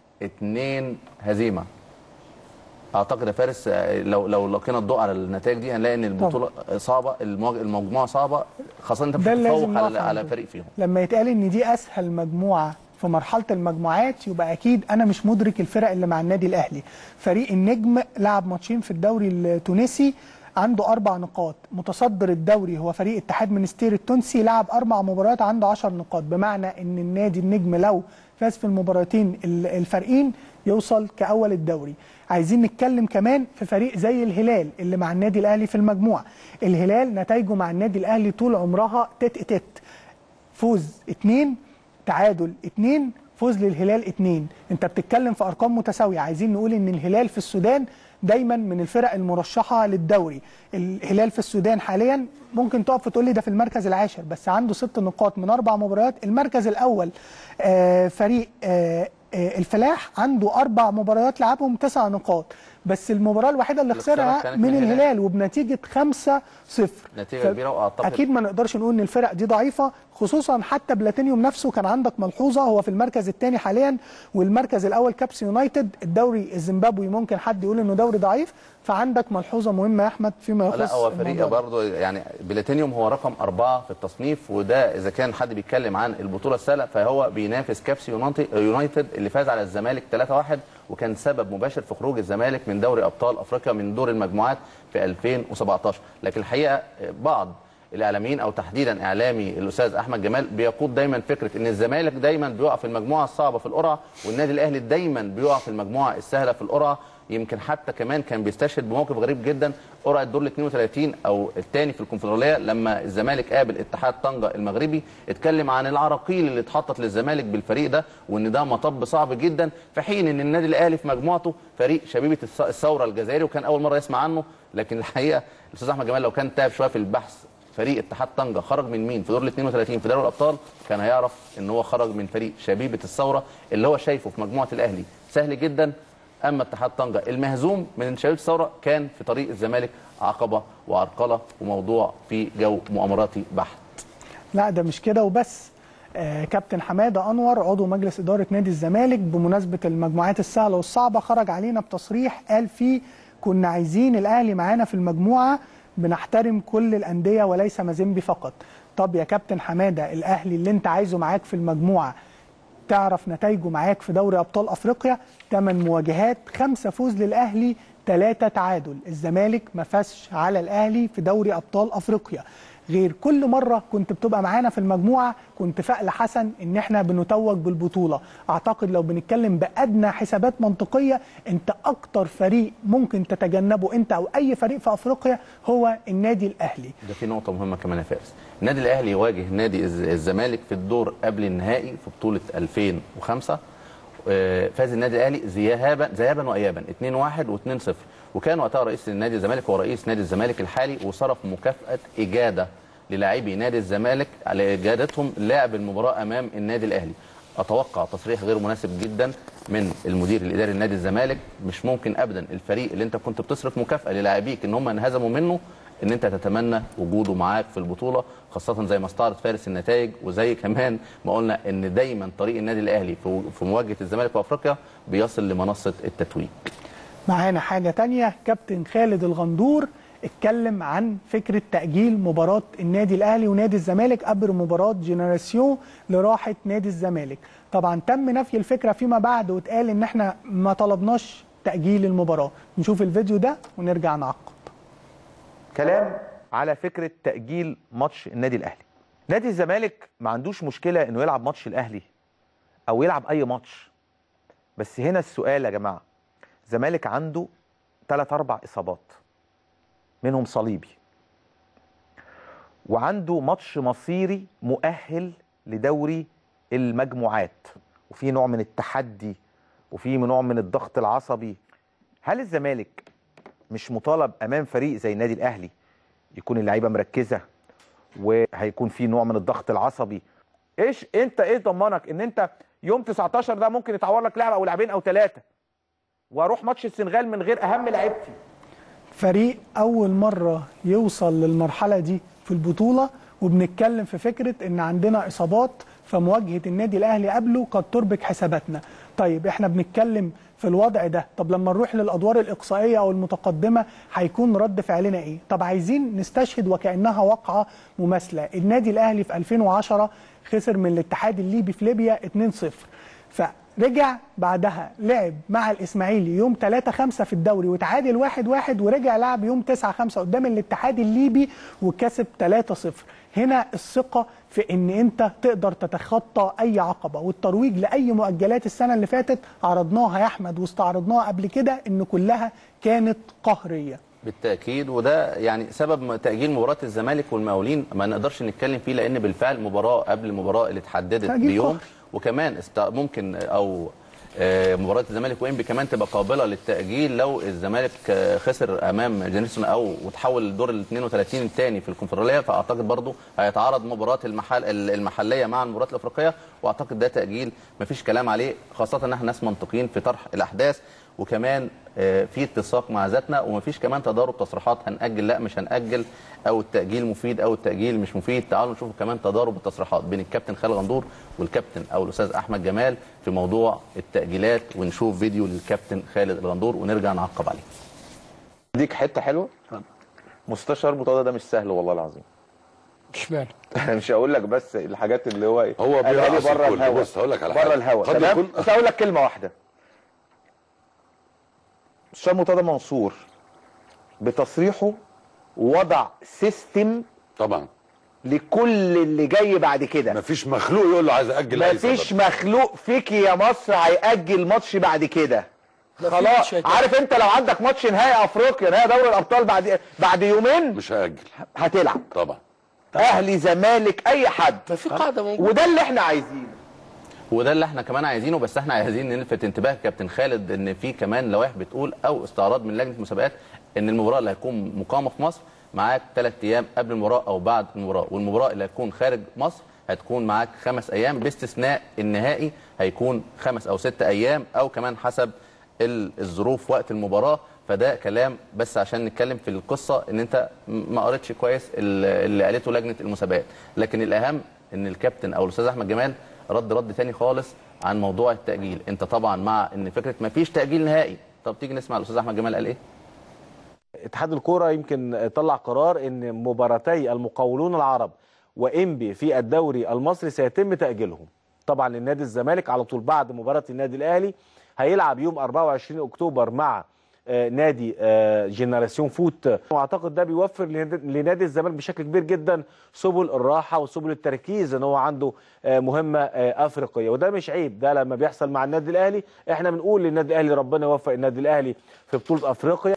اثنين هزيمه اعتقد يا فارس آه، لو لو لقينا الضوء على النتائج دي هنلاقي ان البطوله صعبه المواج- المجموعه صعبه خاصه انت مش ده اللي بتتفوق لازم على نقف على عنده. فريق فيهم لما يتقال ان دي اسهل مجموعه في مرحله المجموعات يبقى اكيد انا مش مدرك الفرق اللي مع النادي الاهلي فريق النجم لعب ماتشين في الدوري التونسي عنده اربع نقاط متصدر الدوري هو فريق اتحاد منستير التونسي لعب اربع مباريات عنده 10 نقاط بمعنى ان النادي النجم لو فاز في المباراتين ال- الفارقين يوصل كاول الدوري عايزين نتكلم كمان في فريق زي الهلال اللي مع النادي الاهلي في المجموعه الهلال نتائجه مع النادي الاهلي طول عمرها تت تت فوز اتنين تعادل اتنين فوز للهلال اتنين انت بتتكلم في ارقام متساويه عايزين نقول ان الهلال في السودان دايما من الفرق المرشحه للدوري الهلال في السودان حاليا ممكن تقف وتقول لي ده في المركز العاشر بس عنده ست نقاط من اربع مباريات المركز الاول آه فريق آه آه الفلاح عنده اربع مباريات لعبهم تسع نقاط بس المباراه الوحيده اللي اللي خسرها خسرها كانت من من الهلال. الهلال وبنتيجه 5 0 نتيجة كبيرة وأعتقد- اكيد ما نقدرش نقول ان الفرق دي ضعيفه خصوصا حتى بلاتينيوم نفسه كان عندك ملحوظه هو في المركز الثاني حاليا والمركز الاول كابس يونايتد الدوري الزيمبابوي ممكن حد يقول انه دوري ضعيف فعندك ملحوظه مهمه يا احمد فيما يخص لا هو الموضوع فريق ده. برضه يعني بلاتينيوم هو رقم أربعة في التصنيف وده إذا كان حد بيتكلم عن البطولة السهلة فهو بينافس كابسي يونايتد- يونايتد اللي فاز على الزمالك 3-1 وكان سبب مباشر في خروج الزمالك من دوري أبطال أفريقيا من دور المجموعات في 2017 لكن الحقيقة بعض الاعلاميين او تحديدا اعلامي الاستاذ احمد جمال بيقود دايما فكره ان الزمالك دايما بيقع في المجموعه الصعبه في القرعه والنادي الاهلي دايما بيقع في المجموعه السهله في القرعه يمكن حتى كمان كان بيستشهد بموقف غريب جدا قرعه دور ال 32 او الثاني في الكونفدراليه لما الزمالك قابل اتحاد طنجه المغربي اتكلم عن العراقيل اللي اتحطت للزمالك بالفريق ده وان ده مطب صعب جدا في حين ان النادي الاهلي في مجموعته فريق شبيبه الث- الثوره الجزائري وكان اول مره يسمع عنه لكن الحقيقه الاستاذ احمد جمال لو كان تعب شويه في البحث فريق اتحاد طنجه خرج من مين في دور ال 32 في دوري الابطال كان هيعرف ان هو خرج من فريق شبيبه الثوره اللي هو شايفه في مجموعه الاهلي سهل جدا اما اتحاد طنجه المهزوم من شبيبه الثوره كان في طريق الزمالك عقبه وعرقله وموضوع في جو مؤامراتي بحت لا ده مش كده وبس آه كابتن حماده انور عضو مجلس اداره نادي الزمالك بمناسبه المجموعات السهله والصعبه خرج علينا بتصريح قال فيه كنا عايزين الاهلي معانا في المجموعه بنحترم كل الانديه وليس مازيمبي فقط طب يا كابتن حماده الاهلي اللي انت عايزه معاك في المجموعه تعرف نتائجه معاك في دوري ابطال افريقيا 8 مواجهات خمسة فوز للاهلي ثلاثة تعادل الزمالك ما فازش على الاهلي في دوري ابطال افريقيا غير كل مرة كنت بتبقى معانا في المجموعة كنت فأل حسن ان احنا بنتوج بالبطولة اعتقد لو بنتكلم بأدنى حسابات منطقية انت اكتر فريق ممكن تتجنبه انت او اي فريق في افريقيا هو النادي الاهلي ده في نقطة مهمة كمان يا فارس. النادي الأهلي يواجه نادي الز- الزمالك في الدور قبل النهائي في بطولة 2005 آه، فاز النادي الأهلي ذهابا ذهابا وإيابا 2-1 و2-0 وكان وقتها رئيس النادي الزمالك هو رئيس نادي الزمالك الحالي وصرف مكافأة إجادة للاعبي نادي الزمالك على إجادتهم لعب المباراة أمام النادي الأهلي. اتوقع تصريح غير مناسب جدا من المدير الاداري لنادي الزمالك مش ممكن ابدا الفريق اللي انت كنت بتصرف مكافاه للاعبيك ان هم انهزموا منه ان انت تتمنى وجوده معاك في البطوله خاصه زي ما استعرض فارس النتائج وزي كمان ما قلنا ان دايما طريق النادي الاهلي في في مواجهه الزمالك في افريقيا بيصل لمنصه التتويج معانا حاجة تانية كابتن خالد الغندور اتكلم عن فكرة تأجيل مباراة النادي الأهلي ونادي الزمالك قبل مباراة جينيراسيون لراحة نادي الزمالك طبعا تم نفي الفكرة فيما بعد واتقال ان احنا ما طلبناش تأجيل المباراة نشوف الفيديو ده ونرجع نعقب كلام على فكره تاجيل ماتش النادي الاهلي نادي الزمالك ما عندوش مشكله انه يلعب ماتش الاهلي او يلعب اي ماتش بس هنا السؤال يا جماعه الزمالك عنده ثلاث اربع اصابات منهم صليبي وعنده ماتش مصيري مؤهل لدوري المجموعات وفي نوع من التحدي وفي نوع من الضغط العصبي هل الزمالك مش مطالب امام فريق زي النادي الاهلي يكون اللعيبه مركزه وهيكون في نوع من الضغط العصبي ايش انت ايه ضمنك ان انت يوم 19 ده ممكن يتعور لك لاعب او لاعبين او ثلاثه واروح ماتش السنغال من غير اهم لعيبتي فريق أول مرة يوصل للمرحلة دي في البطولة وبنتكلم في فكرة إن عندنا إصابات فمواجهة النادي الأهلي قبله قد تربك حساباتنا طيب إحنا بنتكلم في الوضع ده طب لما نروح للأدوار الإقصائية أو المتقدمة هيكون رد فعلنا إيه طب عايزين نستشهد وكأنها واقعة مماثلة النادي الأهلي في 2010 خسر من الاتحاد الليبي في ليبيا 2-0 فرجع بعدها لعب مع الاسماعيلي يوم 3 5 في الدوري وتعادل 1 1 ورجع لعب يوم 9 5 قدام الاتحاد الليبي وكسب 3 0 هنا الثقه في ان انت تقدر تتخطى اي عقبه والترويج لاي مؤجلات السنه اللي فاتت عرضناها يا احمد واستعرضناها قبل كده ان كلها كانت قهريه بالتاكيد وده يعني سبب تاجيل مباراه الزمالك والمقاولين ما نقدرش نتكلم فيه لان بالفعل مباراه قبل المباراه اللي اتحددت تأجيل بيوم قهري. وكمان است... ممكن او آه، مباراه الزمالك وانبي كمان تبقى قابله للتاجيل لو الزمالك آه، خسر امام جينيرسون او وتحول للدور ال 32 الثاني في الكونفدراليه فاعتقد برضو هيتعارض مباراه المحل المحليه مع المباراه الافريقيه واعتقد ده تاجيل مفيش كلام عليه خاصه ان احنا ناس منطقيين في طرح الاحداث وكمان آه، في اتساق مع ذاتنا ومفيش كمان تضارب تصريحات هنأجل لا مش هنأجل او التأجيل مفيد او التأجيل مش مفيد تعالوا نشوف كمان تضارب التصريحات بين الكابتن خالد غندور والكابتن او الاستاذ احمد جمال في موضوع التأجيلات ونشوف فيديو للكابتن خالد الغندور ونرجع نعقب عليه اديك حته حلوه مستشار مرتضى ده مش سهل والله العظيم اشمعنى؟ انا مش هقول لك بس الحاجات اللي هو هو قالها لي بيرقص بره الكل. الهوا بص هقول لك على بره حاجة. الهوا قد تمام يكون- بس هقول لك كلمه واحده مستشار مرتضى منصور بتصريحه وضع سيستم طبعا لكل اللي جاي بعد كده مفيش مخلوق يقول له عايز اجل أي مفيش سبب. مخلوق فيك يا مصر هيأجل ماتش بعد كده خلاص شيطان. عارف انت لو عندك ماتش نهائي افريقيا نهائي دوري الابطال بعد بعد يومين مش هاجل هتلعب طبعا اهلي زمالك اي حد ما في قاعده موجوده وده اللي احنا عايزينه وده اللي احنا كمان عايزينه بس احنا عايزين نلفت انتباه كابتن خالد ان في كمان لوائح بتقول او استعراض من لجنه المسابقات ان المباراه اللي هتكون مقامه في مصر معاك ثلاث ايام قبل المباراه او بعد المباراه والمباراه اللي هتكون خارج مصر هتكون معاك خمس ايام باستثناء النهائي هيكون خمس او ست ايام او كمان حسب ال- الظروف وقت المباراه فده كلام بس عشان نتكلم في القصه ان انت م- ما قريتش كويس ال- اللي قالته لجنه المسابقات لكن الاهم ان الكابتن او الاستاذ احمد جمال رد رد تاني خالص عن موضوع التاجيل انت طبعا مع ان فكره ما فيش تاجيل نهائي طب تيجي نسمع الاستاذ احمد جمال قال ايه اتحاد الكوره يمكن طلع قرار ان مباراتي المقاولون العرب وانبي في الدوري المصري سيتم تاجيلهم طبعا النادي الزمالك على طول بعد مباراه النادي الاهلي هيلعب يوم 24 اكتوبر مع آه، نادي آه، جنراسيون فوت واعتقد ده بيوفر لنادي- لنادي الزمالك بشكل كبير جدا سبل الراحه وسبل التركيز ان هو عنده آه، مهمه آه، افريقيه وده مش عيب ده لما بيحصل مع النادي الاهلي احنا بنقول للنادي الاهلي ربنا يوفق النادي الاهلي في بطوله افريقيا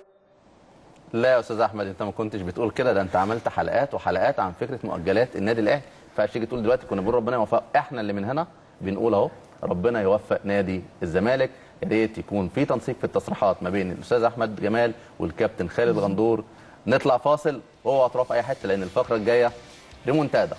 لا يا استاذ احمد انت ما كنتش بتقول كده ده انت عملت حلقات وحلقات عن فكره مؤجلات النادي الاهلي فعشان تيجي تقول دلوقتي كنا بنقول ربنا يوفق احنا اللي من هنا بنقول اهو ربنا يوفق نادي الزمالك يا ريت يكون في تنسيق في التصريحات ما بين الاستاذ احمد جمال والكابتن خالد غندور نطلع فاصل واوعى تروح في اي حته لان الفقره الجايه ريمونتادا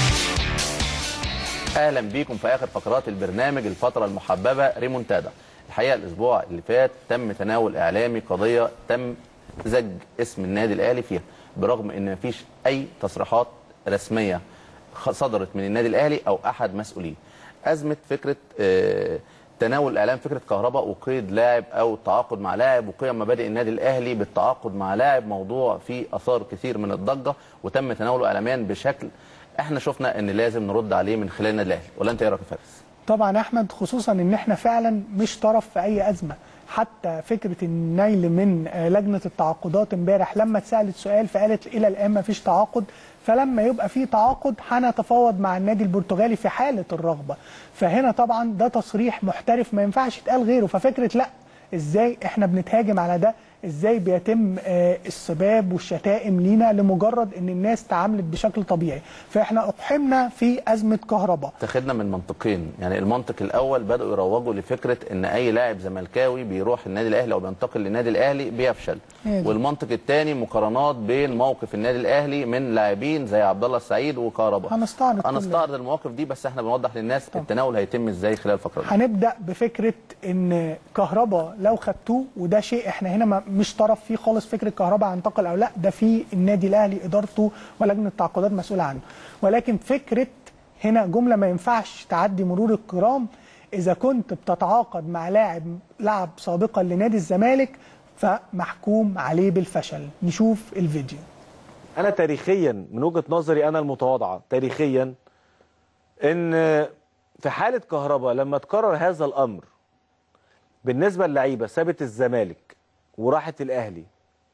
اهلا بيكم في اخر فقرات البرنامج الفتره المحببه ريمونتادا الحقيقه الاسبوع اللي فات تم تناول اعلامي قضيه تم زج اسم النادي الاهلي فيها برغم ان مفيش اي تصريحات رسميه خ- صدرت من النادي الاهلي او احد مسؤوليه ازمه فكره آه، تناول الاعلام فكره كهرباء وقيد لاعب او التعاقد مع لاعب وقيم مبادئ النادي الاهلي بالتعاقد مع لاعب موضوع فيه اثار كثير من الضجه وتم تناوله اعلاميا بشكل احنا شفنا ان لازم نرد عليه من خلال النادي الاهلي ولا انت ايه رايك يا فارس؟ طبعا احمد خصوصا ان احنا فعلا مش طرف في اي ازمه حتى فكره النيل من آه، لجنه التعاقدات امبارح لما اتسالت سؤال فقالت الى الان ما فيش تعاقد فلما يبقى في تعاقد هنتفاوض مع النادي البرتغالي في حاله الرغبه فهنا طبعا ده تصريح محترف ما ينفعش يتقال غيره ففكره لا ازاي احنا بنتهاجم على ده ازاي بيتم آه، السباب والشتائم لينا لمجرد ان الناس تعاملت بشكل طبيعي فاحنا اقحمنا في ازمه كهرباء اتخذنا من منطقين يعني المنطق الاول بداوا يروجوا لفكره ان اي لاعب زملكاوي بيروح النادي الاهلي او بينتقل للنادي الاهلي بيفشل هي دي. والمنطق الثاني مقارنات بين موقف النادي الاهلي من لاعبين زي عبد الله السعيد وكهرباء هنستعرض كل هنستعرض المواقف دي بس احنا بنوضح للناس التناول هيتم ازاي خلال الفقره دي هنبدا بفكره ان كهربا لو خدتوه وده شيء احنا هنا ما- مش طرف فيه خالص فكره كهربا هينتقل او لا ده في النادي الاهلي ادارته ولجنه التعاقدات مسؤوله عنه ولكن فكره هنا جمله ما ينفعش تعدي مرور الكرام اذا كنت بتتعاقد مع لاعب لعب سابقا لنادي الزمالك فمحكوم عليه بالفشل نشوف الفيديو انا تاريخيا من وجهه نظري انا المتواضعه تاريخيا ان في حاله كهرباء لما تكرر هذا الامر بالنسبه للعيبه سابت الزمالك وراحت الاهلي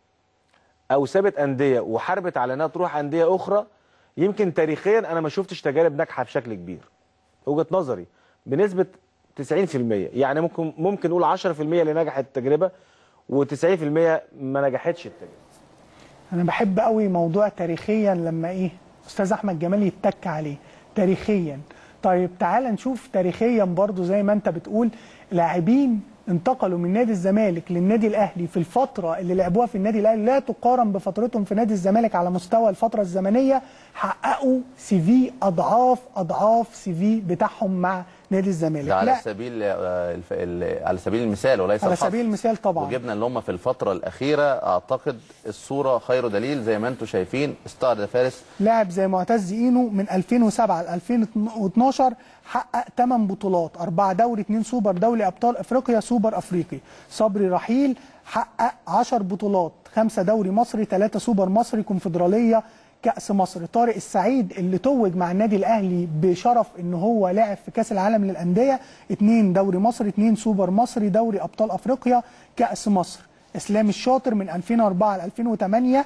او سابت انديه وحاربت على انها تروح انديه اخرى يمكن تاريخيا انا ما شفتش تجارب ناجحه بشكل كبير وجهه نظري بنسبه 90% يعني ممكن ممكن نقول 10% اللي نجحت التجربه و90% ما نجحتش التجربه انا بحب قوي موضوع تاريخيا لما ايه استاذ احمد جمال يتك عليه تاريخيا طيب تعال نشوف تاريخيا برضو زي ما انت بتقول لاعبين انتقلوا من نادي الزمالك للنادي الاهلي في الفتره اللي لعبوها في النادي الاهلي لا تقارن بفترتهم في نادي الزمالك على مستوى الفتره الزمنيه حققوا سي في اضعاف اضعاف سي في بتاعهم مع نادي الزمالك ده على لا سبيل آه، الف- ال- على سبيل المثال وليس على الحصر. سبيل المثال طبعا وجبنا اللي هم في الفتره الاخيره اعتقد الصوره خير دليل زي ما انتم شايفين استعرض يا فارس لاعب زي معتز اينو من 2007 ل 2012 حقق 8 بطولات 4 دوري 2 سوبر دوري ابطال افريقيا سوبر افريقي صبري رحيل حقق 10 بطولات 5 دوري مصري 3 سوبر مصري كونفدراليه كأس مصر طارق السعيد اللي توج مع النادي الأهلي بشرف إن هو لاعب في كأس العالم للأندية اتنين دوري مصري اتنين سوبر مصري دوري أبطال أفريقيا كأس مصر إسلام الشاطر من 2004 ل 2008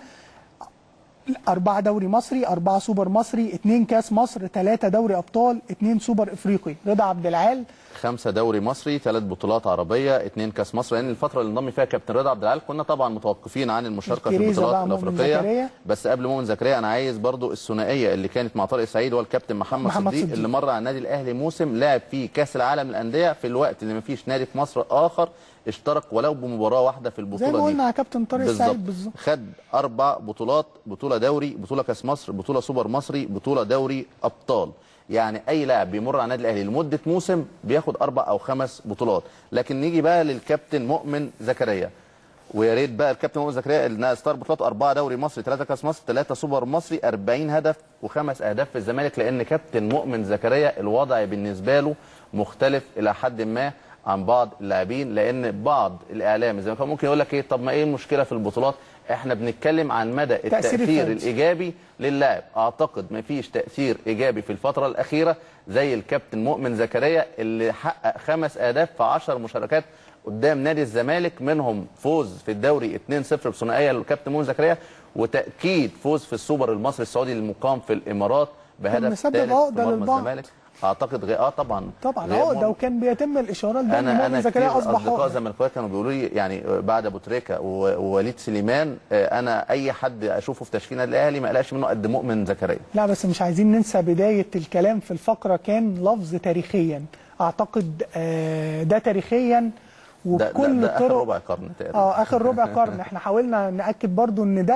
أربعة دوري مصري أربعة سوبر مصري اتنين كاس مصر ثلاثة دوري أبطال اتنين سوبر إفريقي رضا عبد العال خمسة دوري مصري ثلاث بطولات عربية اثنين كاس مصر لأن الفترة اللي انضم فيها كابتن رضا عبد العال كنا طبعا متوقفين عن المشاركة في الكريزة البطولات بقى مؤمن الأفريقية زكريا. بس قبل مؤمن زكريا أنا عايز برضو الثنائية اللي كانت مع طارق السعيد والكابتن محمد, محمد صديق, صديق. اللي مر على النادي الأهلي موسم لعب فيه كاس العالم للأندية في الوقت اللي ما فيش نادي في مصر آخر اشترك ولو بمباراة واحدة في البطولة زي ما دي قلنا على كابتن طارق السعيد بالظبط خد اربع بطولات بطوله دوري بطوله كاس مصر بطوله سوبر مصري بطوله دوري ابطال يعني اي لاعب بيمر على النادي الاهلي لمده موسم بياخد اربع او خمس بطولات لكن نيجي بقى للكابتن مؤمن زكريا ويا ريت بقى الكابتن مؤمن زكريا اللي ستار بطولات اربعه دوري مصري ثلاثه كاس مصر ثلاثه سوبر مصري 40 هدف وخمس اهداف في الزمالك لان كابتن مؤمن زكريا الوضع بالنسبه له مختلف الى حد ما عن بعض اللاعبين لان بعض الاعلام زي ما كان ممكن يقول لك ايه طب ما ايه المشكله في البطولات احنا بنتكلم عن مدى تأثير التاثير الفردي. الايجابي للاعب اعتقد ما فيش تاثير ايجابي في الفتره الاخيره زي الكابتن مؤمن زكريا اللي حقق خمس اهداف في 10 مشاركات قدام نادي الزمالك منهم فوز في الدوري 2-0 بثنائيه للكابتن مؤمن زكريا وتاكيد فوز في السوبر المصري السعودي المقام في الامارات بهدف مسبب ثالث في عقدة مرمى للبعض. الزمالك اعتقد غير اه طبعا طبعا غياب عقده مؤمن. وكان بيتم الإشارة لده إن انا مؤمن انا زكريا كتير أصبح اصدقاء عقدة زملكاويه كانوا بيقولوا لي يعني بعد ابو تريكه و- ووليد سليمان آه، انا اي حد اشوفه في تشكيل النادي الاهلي ما قلقش منه قد مؤمن زكريا لا بس مش عايزين ننسى بداية الكلام في الفقرة كان لفظ تاريخيا أعتقد آه، ده تاريخيا ده, ده, وبكل ده اخر طرق ربع قرن تقريبا اه اخر ربع قرن احنا حاولنا ناكد برضو ان ده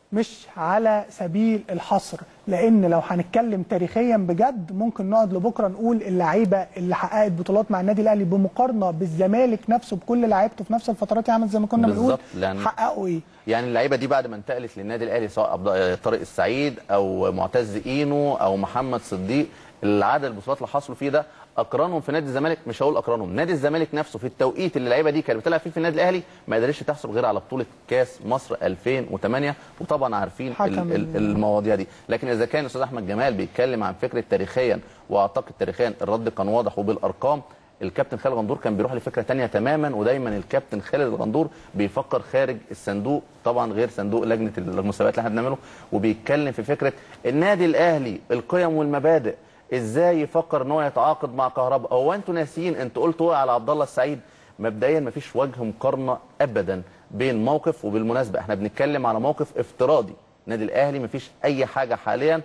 مش على سبيل الحصر لان لو هنتكلم تاريخيا بجد ممكن نقعد لبكره نقول اللعيبه اللي حققت بطولات مع النادي الاهلي بمقارنه بالزمالك نفسه بكل لعيبته في نفس الفترات يا عمل زي ما كنا بنقول بالظبط، لأن- حققوا ايه يعني اللعيبه دي بعد ما انتقلت للنادي الاهلي سواء عبد- طارق السعيد او معتز اينو او محمد صديق العدد البطولات اللي حصلوا فيه ده اقرانهم في نادي الزمالك مش هقول اقرانهم نادي الزمالك نفسه في التوقيت اللي اللعيبه دي كانت بتلعب فيه في النادي الاهلي ما قدرتش تحصل غير على بطوله كاس مصر 2008 وطبعا عارفين حكم ال- ال- ال- المواضيع دي لكن اذا كان الاستاذ احمد جمال بيتكلم عن فكره تاريخيا واعتقد تاريخيا الرد كان واضح وبالارقام الكابتن خالد غندور كان بيروح لفكره تانية تماما ودايما الكابتن خالد غندور بيفكر خارج الصندوق طبعا غير صندوق لجنه المسابقات اللي احنا بنعمله وبيتكلم في فكره النادي الاهلي القيم والمبادئ ازاي يفكر ان هو يتعاقد مع كهرباء هو انتوا ناسيين انتوا قلتوا على عبد الله السعيد مبدئيا مفيش وجه مقارنه ابدا بين موقف وبالمناسبه احنا بنتكلم على موقف افتراضي النادي الاهلي مفيش اي حاجه حاليا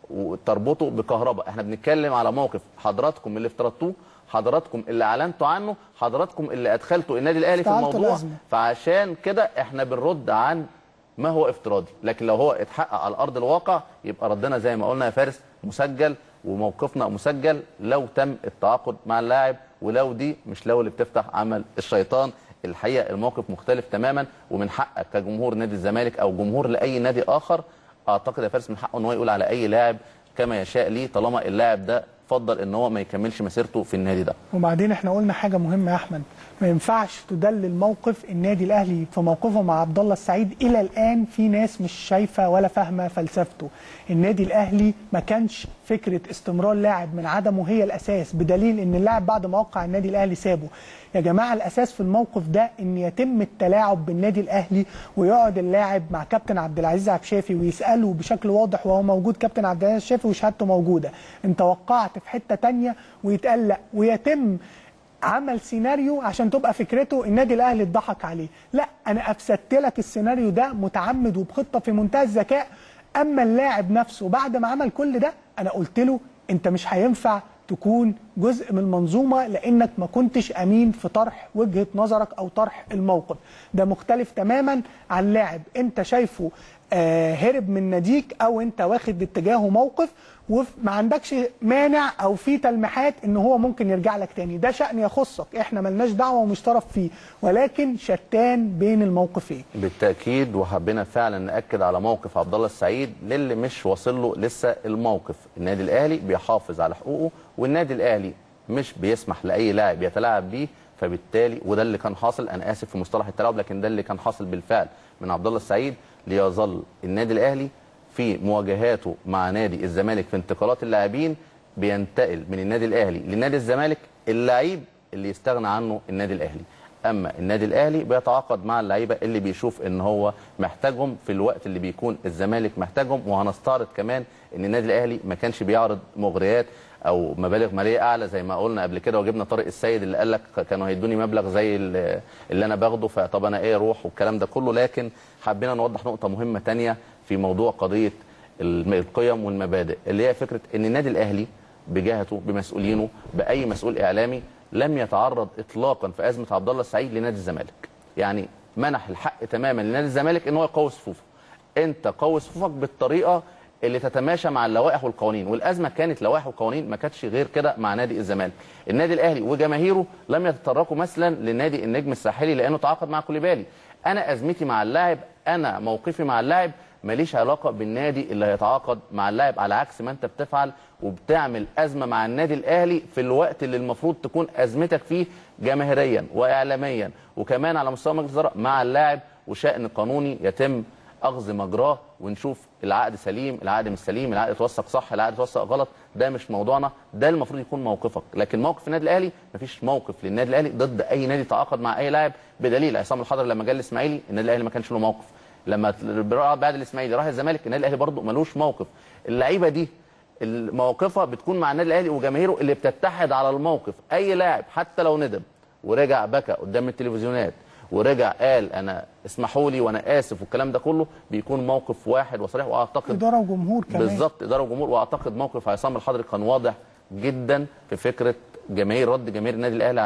وتربطه بكهرباء احنا بنتكلم على موقف حضراتكم اللي افترضتوه حضراتكم اللي اعلنتوا عنه حضراتكم اللي ادخلتوا النادي الاهلي في استعلتوا الموضوع الأزمة. فعشان كده احنا بنرد عن ما هو افتراضي لكن لو هو اتحقق على ارض الواقع يبقى ردنا زي ما قلنا يا فارس مسجل وموقفنا مسجل لو تم التعاقد مع اللاعب ولو دي مش لو اللي بتفتح عمل الشيطان الحقيقه الموقف مختلف تماما ومن حقك كجمهور نادي الزمالك او جمهور لاي نادي اخر اعتقد يا فارس من حقه ان هو يقول على اي لاعب كما يشاء ليه طالما اللاعب ده فضل ان هو ما يكملش مسيرته في النادي ده وبعدين احنا قلنا حاجه مهمه يا احمد ما ينفعش تدلل موقف النادي الاهلي في موقفه مع عبد الله السعيد الى الان في ناس مش شايفه ولا فاهمه فلسفته النادي الاهلي ما كانش فكره استمرار لاعب من عدمه هي الاساس بدليل ان اللاعب بعد ما وقع النادي الاهلي سابه يا جماعه الاساس في الموقف ده ان يتم التلاعب بالنادي الاهلي ويقعد اللاعب مع كابتن عبد العزيز عبد الشافي ويساله بشكل واضح وهو موجود كابتن عبد العزيز الشافي وشهادته موجوده انت وقعت في حته تانية ويتقال لا ويتم عمل سيناريو عشان تبقى فكرته النادي الاهلي اتضحك عليه لا انا افسدت لك السيناريو ده متعمد وبخطه في منتهى الذكاء اما اللاعب نفسه بعد ما عمل كل ده انا قلت له انت مش هينفع تكون جزء من المنظومه لانك ما كنتش امين في طرح وجهه نظرك او طرح الموقف ده مختلف تماما عن لاعب انت شايفه آه، هرب من ناديك او انت واخد اتجاهه موقف وما عندكش مانع او في تلميحات ان هو ممكن يرجع لك تاني ده شأن يخصك احنا ملناش دعوه ومش طرف فيه ولكن شتان بين الموقفين بالتاكيد وحبينا فعلا ناكد على موقف عبد الله السعيد للي مش واصل له لسه الموقف النادي الاهلي بيحافظ على حقوقه والنادي الاهلي مش بيسمح لاي لاعب يتلاعب بيه فبالتالي وده اللي كان حاصل انا اسف في مصطلح التلاعب لكن ده اللي كان حاصل بالفعل من عبد الله السعيد ليظل النادي الاهلي في مواجهاته مع نادي الزمالك في انتقالات اللاعبين بينتقل من النادي الاهلي لنادي الزمالك اللعيب اللي يستغنى عنه النادي الاهلي اما النادي الاهلي بيتعاقد مع اللعيبه اللي بيشوف ان هو محتاجهم في الوقت اللي بيكون الزمالك محتاجهم وهنستعرض كمان ان النادي الاهلي ما كانش بيعرض مغريات او مبالغ ماليه اعلى زي ما قلنا قبل كده وجبنا طارق السيد اللي قال لك كانوا هيدوني مبلغ زي اللي اللي انا باخده فطب انا ايه اروح والكلام ده كله لكن حبينا نوضح نقطه مهمه تانية في موضوع قضيه الم- القيم والمبادئ اللي هي فكره ان النادي الاهلي بجهته بمسؤولينه باي مسؤول اعلامي لم يتعرض اطلاقا في ازمه عبد الله السعيد لنادي الزمالك يعني منح الحق تماما لنادي الزمالك ان هو يقوي صفوفه انت قوي صفوفك بالطريقه اللي تتماشى مع اللوائح والقوانين والازمه كانت لوائح وقوانين ما كانتش غير كده مع نادي الزمالك النادي الاهلي وجماهيره لم يتطرقوا مثلا لنادي النجم الساحلي لانه تعاقد مع كوليبالي انا ازمتي مع اللاعب انا موقفي مع اللاعب ماليش علاقه بالنادي اللي هيتعاقد مع اللاعب على عكس ما انت بتفعل وبتعمل ازمه مع النادي الاهلي في الوقت اللي المفروض تكون ازمتك فيه جماهيريا واعلاميا وكمان على مستوى مجلس الاداره مع اللاعب وشان قانوني يتم اخذ مجراه ونشوف العقد سليم العقد مش سليم العقد اتوثق صح العقد اتوثق غلط ده مش موضوعنا ده المفروض يكون موقفك لكن موقف النادي الاهلي مفيش موقف للنادي الاهلي ضد اي نادي تعاقد مع اي لاعب بدليل عصام الحضري لما جه الاسماعيلي النادي الاهلي ما كانش له موقف لما بعد الاسماعيلي راح الزمالك النادي الاهلي برضه ملوش موقف اللعيبه دي مواقفها بتكون مع النادي الاهلي وجماهيره اللي بتتحد على الموقف اي لاعب حتى لو ندم ورجع بكى قدام التلفزيونات ورجع قال انا اسمحوا لي وانا اسف والكلام ده كله بيكون موقف واحد وصريح واعتقد اداره وجمهور كمان بالظبط اداره وجمهور واعتقد موقف عصام الحضري كان واضح جدا في فكره جماهير رد جماهير النادي الاهلي عليه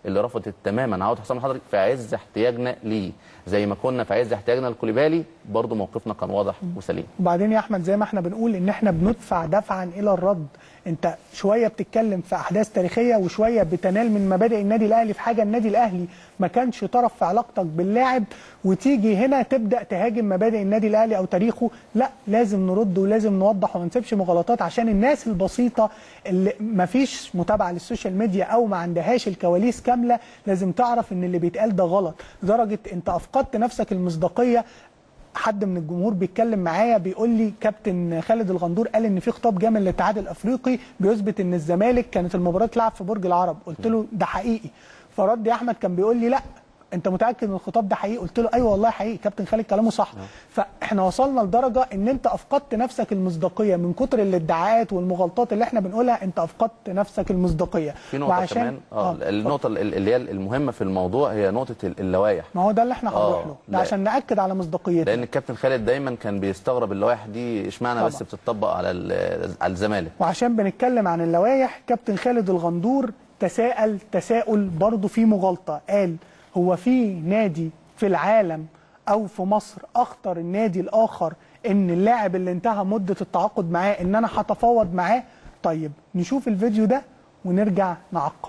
اللي رفضت تماما عوده حسام الحضري في عز احتياجنا ليه زي ما كنا في عز احتياجنا لكوليبالي برضه موقفنا كان واضح وسليم وبعدين يا احمد زي ما احنا بنقول ان احنا بندفع دفعا الى الرد انت شويه بتتكلم في احداث تاريخيه وشويه بتنال من مبادئ النادي الاهلي في حاجه النادي الاهلي ما كانش طرف في علاقتك باللاعب وتيجي هنا تبدا تهاجم مبادئ النادي الاهلي او تاريخه لا لازم نرد ولازم نوضح وما نسيبش مغالطات عشان الناس البسيطه اللي ما فيش متابعه للسوشيال ميديا او ما عندهاش الكواليس كامله لازم تعرف ان اللي بيتقال ده غلط لدرجه انت افقدت نفسك المصداقيه حد من الجمهور بيتكلم معايا بيقول لي كابتن خالد الغندور قال ان في خطاب جامل للاتحاد الافريقي بيثبت ان الزمالك كانت المباراه تلعب في برج العرب قلت له ده حقيقي فرد يا احمد كان بيقول لي لا انت متاكد ان الخطاب ده حقيقي قلت له ايوه والله حقيقي كابتن خالد كلامه صح فاحنا وصلنا لدرجه ان انت افقدت نفسك المصداقيه من كتر الادعاءات والمغالطات اللي احنا بنقولها انت افقدت نفسك المصداقيه في نقطه كمان اه النقطه اللي هي المهمه في الموضوع هي نقطه اللوائح ما هو ده اللي احنا هنروح آه، له لا. ده عشان ناكد على مصداقيتنا لان الكابتن خالد دايما كان بيستغرب اللوائح دي اشمعنى بس طبعا. بتطبق على ال- على الزمالك وعشان بنتكلم عن اللوائح كابتن خالد الغندور تساءل تساؤل برضه فيه مغالطه قال هو في نادي في العالم او في مصر اخطر النادي الاخر ان اللاعب اللي انتهى مده التعاقد معاه ان انا هتفاوض معاه طيب نشوف الفيديو ده ونرجع نعقب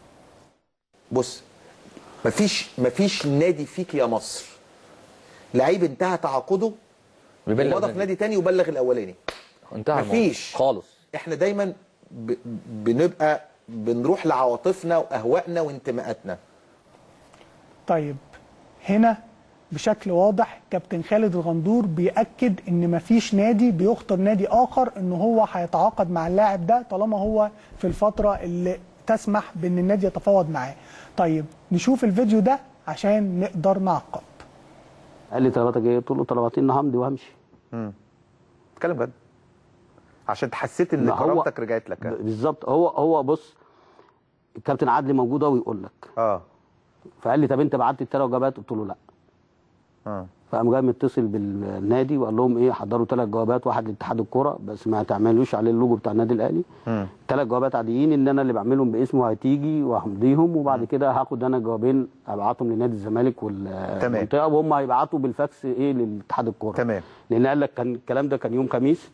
بص مفيش مفيش نادي فيك يا مصر لعيب انتهى تعاقده بيبلغ ومضى في نادي تاني وبلغ الاولاني انتهى الموضوع. مفيش خالص احنا دايما ب... بنبقى بنروح لعواطفنا واهوائنا وانتماءاتنا طيب هنا بشكل واضح كابتن خالد الغندور بيأكد ان مفيش نادي بيخطر نادي اخر ان هو هيتعاقد مع اللاعب ده طالما هو في الفترة اللي تسمح بان النادي يتفاوض معاه طيب نشوف الفيديو ده عشان نقدر نعقب قال لي طلباتك ايه؟ قلت له طلباتي ان همضي وامشي اتكلم جد عشان حسيت ان ما هو- كرامتك رجعت لك ب- بالظبط هو هو بص الكابتن عدلي موجود اهو يقول لك اه فقال لي طب انت بعت الثلاث جوابات قلت له لا اه فقام جاي متصل بالنادي وقال لهم ايه حضروا ثلاث جوابات واحد لاتحاد الكوره بس ما تعملوش عليه اللوجو بتاع النادي الاهلي مم. ثلاث جوابات عاديين ان انا اللي بعملهم باسمه هتيجي وهمضيهم وبعد كده هاخد انا جوابين ابعتهم لنادي الزمالك والمنطقه وهم هيبعتوا بالفاكس ايه لاتحاد الكوره تمام لان قال لك كان الكلام ده كان يوم خميس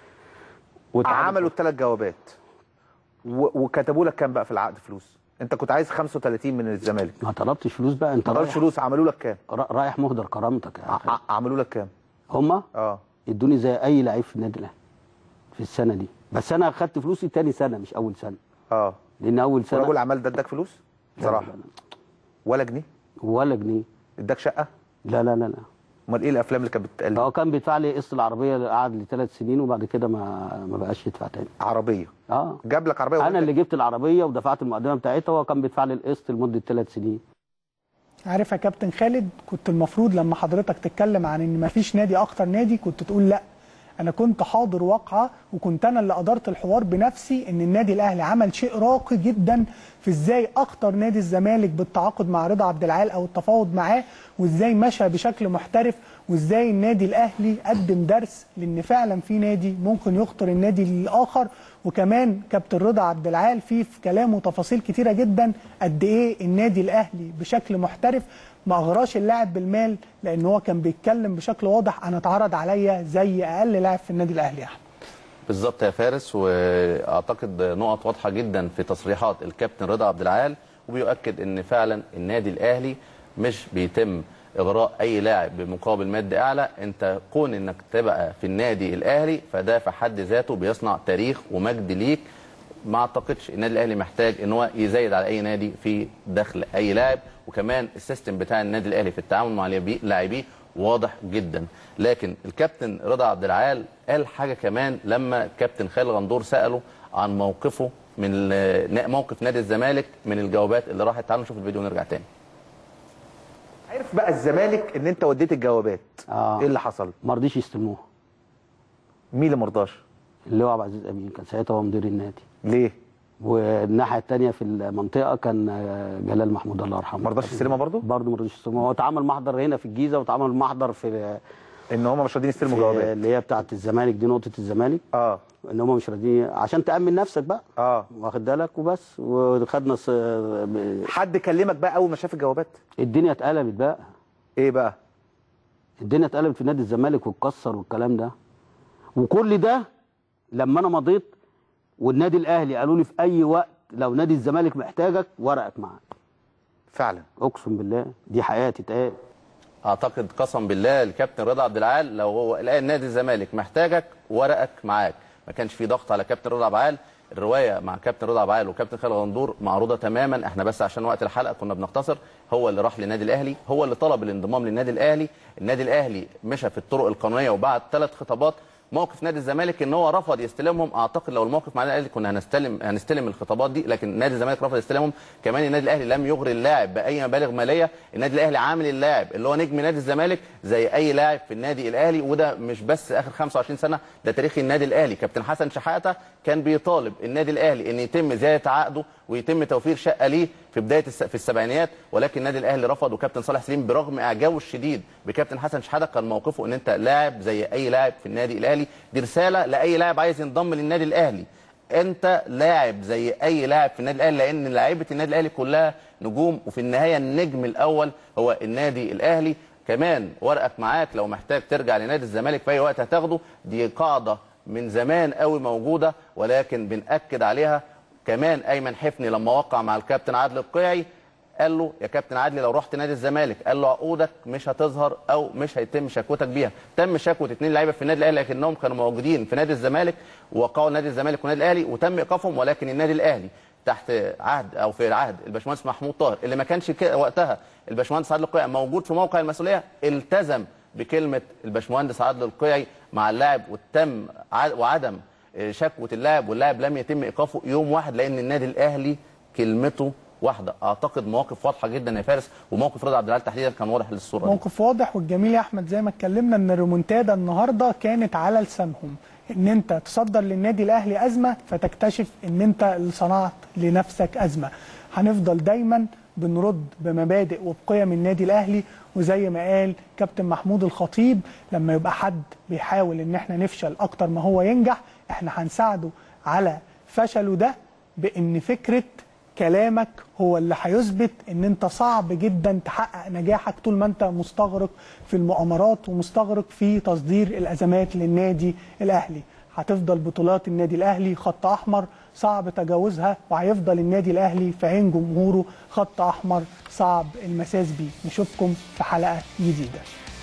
واتحاد عملوا الثلاث جوابات و... وكتبوا لك كام بقى في العقد فلوس انت كنت عايز 35 من الزمالك ما طلبتش فلوس بقى انت ما طلبش رايح فلوس عملوا لك كام را- رايح مهدر كرامتك يا ع... عملوا لك كام هم اه ادوني زي اي لعيب في النادي الاهلي في السنه دي بس انا اخدت فلوسي تاني سنه مش اول سنه اه لان اول سنه ورجل الاعمال ده اداك فلوس بصراحه ولا جنيه ولا جنيه اداك شقه لا لا لا لا امال ايه الافلام اللي كانت بتتقال هو كان بيدفع لي قسط العربيه اللي قعد لي ثلاث سنين وبعد كده ما ما بقاش يدفع تاني عربيه اه جاب لك عربيه انا اللي جبت العربيه ودفعت المقدمه بتاعتها وهو كان بيدفع لي القسط لمده ثلاث سنين عارف يا كابتن خالد كنت المفروض لما حضرتك تتكلم عن ان مفيش نادي اخطر نادي كنت تقول لا انا كنت حاضر واقعه وكنت انا اللي ادرت الحوار بنفسي ان النادي الاهلي عمل شيء راقي جدا في ازاي اخطر نادي الزمالك بالتعاقد مع رضا عبد العال او التفاوض معاه وازاي مشى بشكل محترف وازاي النادي الاهلي قدم درس لان فعلا في نادي ممكن يخطر النادي الاخر وكمان كابتن رضا عبد العال فيه في كلامه تفاصيل كتيره جدا قد ايه النادي الاهلي بشكل محترف ما اغراش اللاعب بالمال لان هو كان بيتكلم بشكل واضح انا اتعرض عليا زي اقل لاعب في النادي الاهلي يا احمد بالظبط يا فارس واعتقد نقط واضحه جدا في تصريحات الكابتن رضا عبد العال وبيؤكد ان فعلا النادي الاهلي مش بيتم اغراء اي لاعب بمقابل مادي اعلى انت كون انك تبقى في النادي الاهلي فده في حد ذاته بيصنع تاريخ ومجد ليك ما اعتقدش النادي الاهلي محتاج ان هو يزايد على اي نادي في دخل اي لاعب وكمان السيستم بتاع النادي الاهلي في التعامل مع لاعبيه واضح جدا لكن الكابتن رضا عبد العال قال حاجه كمان لما كابتن خالد غندور ساله عن موقفه من ال- موقف نادي الزمالك من الجوابات اللي راحت تعالوا نشوف الفيديو ونرجع تاني عارف بقى الزمالك ان انت وديت الجوابات آه. ايه اللي حصل ما رضيش يستلموها مين اللي مرضاش اللي هو عبد العزيز امين كان ساعتها هو مدير النادي ليه والناحيه الثانيه في المنطقه كان آه، جلال محمود الله يرحمه ما رضاش يستلمها برضه برضه ما رضيش يستلمها هو اتعمل محضر هنا في الجيزه واتعمل محضر في ان هم مش راضيين يستلموا في- جوابات اللي هي بتاعه الزمالك دي نقطه الزمالك اه ان هم مش راضيين عشان تامن نفسك بقى اه واخد بالك وبس وخدنا ص- ب- حد كلمك بقى اول ما شاف الجوابات الدنيا اتقلبت بقى ايه بقى الدنيا اتقلبت في نادي الزمالك واتكسر والكلام ده وكل ده لما انا مضيت والنادي الاهلي قالوا لي في اي وقت لو نادي الزمالك محتاجك ورقك معاك فعلا اقسم بالله دي حياتي اتقال اعتقد قسم بالله الكابتن رضا عبد العال لو هو لقى نادي الزمالك محتاجك ورقك معاك ما كانش في ضغط على كابتن رضا عبد العال الروايه مع كابتن رضا عبد العال وكابتن خالد غندور معروضه تماما احنا بس عشان وقت الحلقه كنا بنختصر هو اللي راح للنادي الاهلي هو اللي طلب الانضمام للنادي الاهلي النادي الاهلي مشى في الطرق القانونيه وبعد ثلاث خطابات موقف نادي الزمالك ان هو رفض يستلمهم اعتقد لو الموقف مع النادي الاهلي كنا هنستلم هنستلم الخطابات دي لكن نادي الزمالك رفض يستلمهم كمان النادي الاهلي لم يغري اللاعب باي مبالغ ماليه النادي الاهلي عامل اللاعب اللي هو نجم نادي الزمالك زي اي لاعب في النادي الاهلي وده مش بس اخر 25 سنه ده تاريخ النادي الاهلي كابتن حسن شحاته كان بيطالب النادي الاهلي ان يتم زياده عقده ويتم توفير شقه ليه في بدايه الس... في السبعينيات ولكن النادي الاهلي رفض وكابتن صالح سليم برغم اعجابه الشديد بكابتن حسن شحاته كان موقفه ان انت لاعب زي اي لاعب في النادي الاهلي دي رساله لاي لاعب عايز ينضم للنادي الاهلي انت لاعب زي اي لاعب في النادي الاهلي لان لعيبه النادي الاهلي كلها نجوم وفي النهايه النجم الاول هو النادي الاهلي كمان ورقك معاك لو محتاج ترجع لنادي الزمالك في اي وقت هتاخده دي قاعده من زمان قوي موجوده ولكن بنأكد عليها كمان ايمن حفني لما وقع مع الكابتن عادل القيعي قال له يا كابتن عادلي لو رحت نادي الزمالك قال له عقودك مش هتظهر او مش هيتم شكوتك بيها تم شكوى اثنين لعيبه في النادي الاهلي لكنهم كانوا موجودين في نادي الزمالك ووقعوا نادي الزمالك والنادي الاهلي وتم ايقافهم ولكن النادي الاهلي تحت عهد او في عهد الباشمهندس محمود طاهر اللي ما كانش كده وقتها الباشمهندس عادل القيعي موجود في موقع المسؤوليه التزم بكلمه الباشمهندس عادل القيعي مع اللاعب وتم ع- وعدم شكوى اللاعب واللاعب لم يتم ايقافه يوم واحد لان النادي الاهلي كلمته واحده اعتقد مواقف واضحه جدا يا فارس وموقف رضا عبد العال تحديدا كان واضح للصوره دي. موقف واضح والجميل يا احمد زي ما اتكلمنا ان الريمونتادا النهارده كانت على لسانهم ان انت تصدر للنادي الاهلي ازمه فتكتشف ان انت اللي صنعت لنفسك ازمه هنفضل دايما بنرد بمبادئ وبقيم النادي الاهلي وزي ما قال كابتن محمود الخطيب لما يبقى حد بيحاول ان احنا نفشل اكتر ما هو ينجح احنا هنساعده على فشله ده بان فكره كلامك هو اللي هيثبت ان انت صعب جدا تحقق نجاحك طول ما انت مستغرق في المؤامرات ومستغرق في تصدير الازمات للنادي الاهلي هتفضل بطولات النادي الاهلي خط احمر صعب تجاوزها وهيفضل النادي الاهلي في عين جمهوره خط احمر صعب المساس بيه نشوفكم في حلقه جديده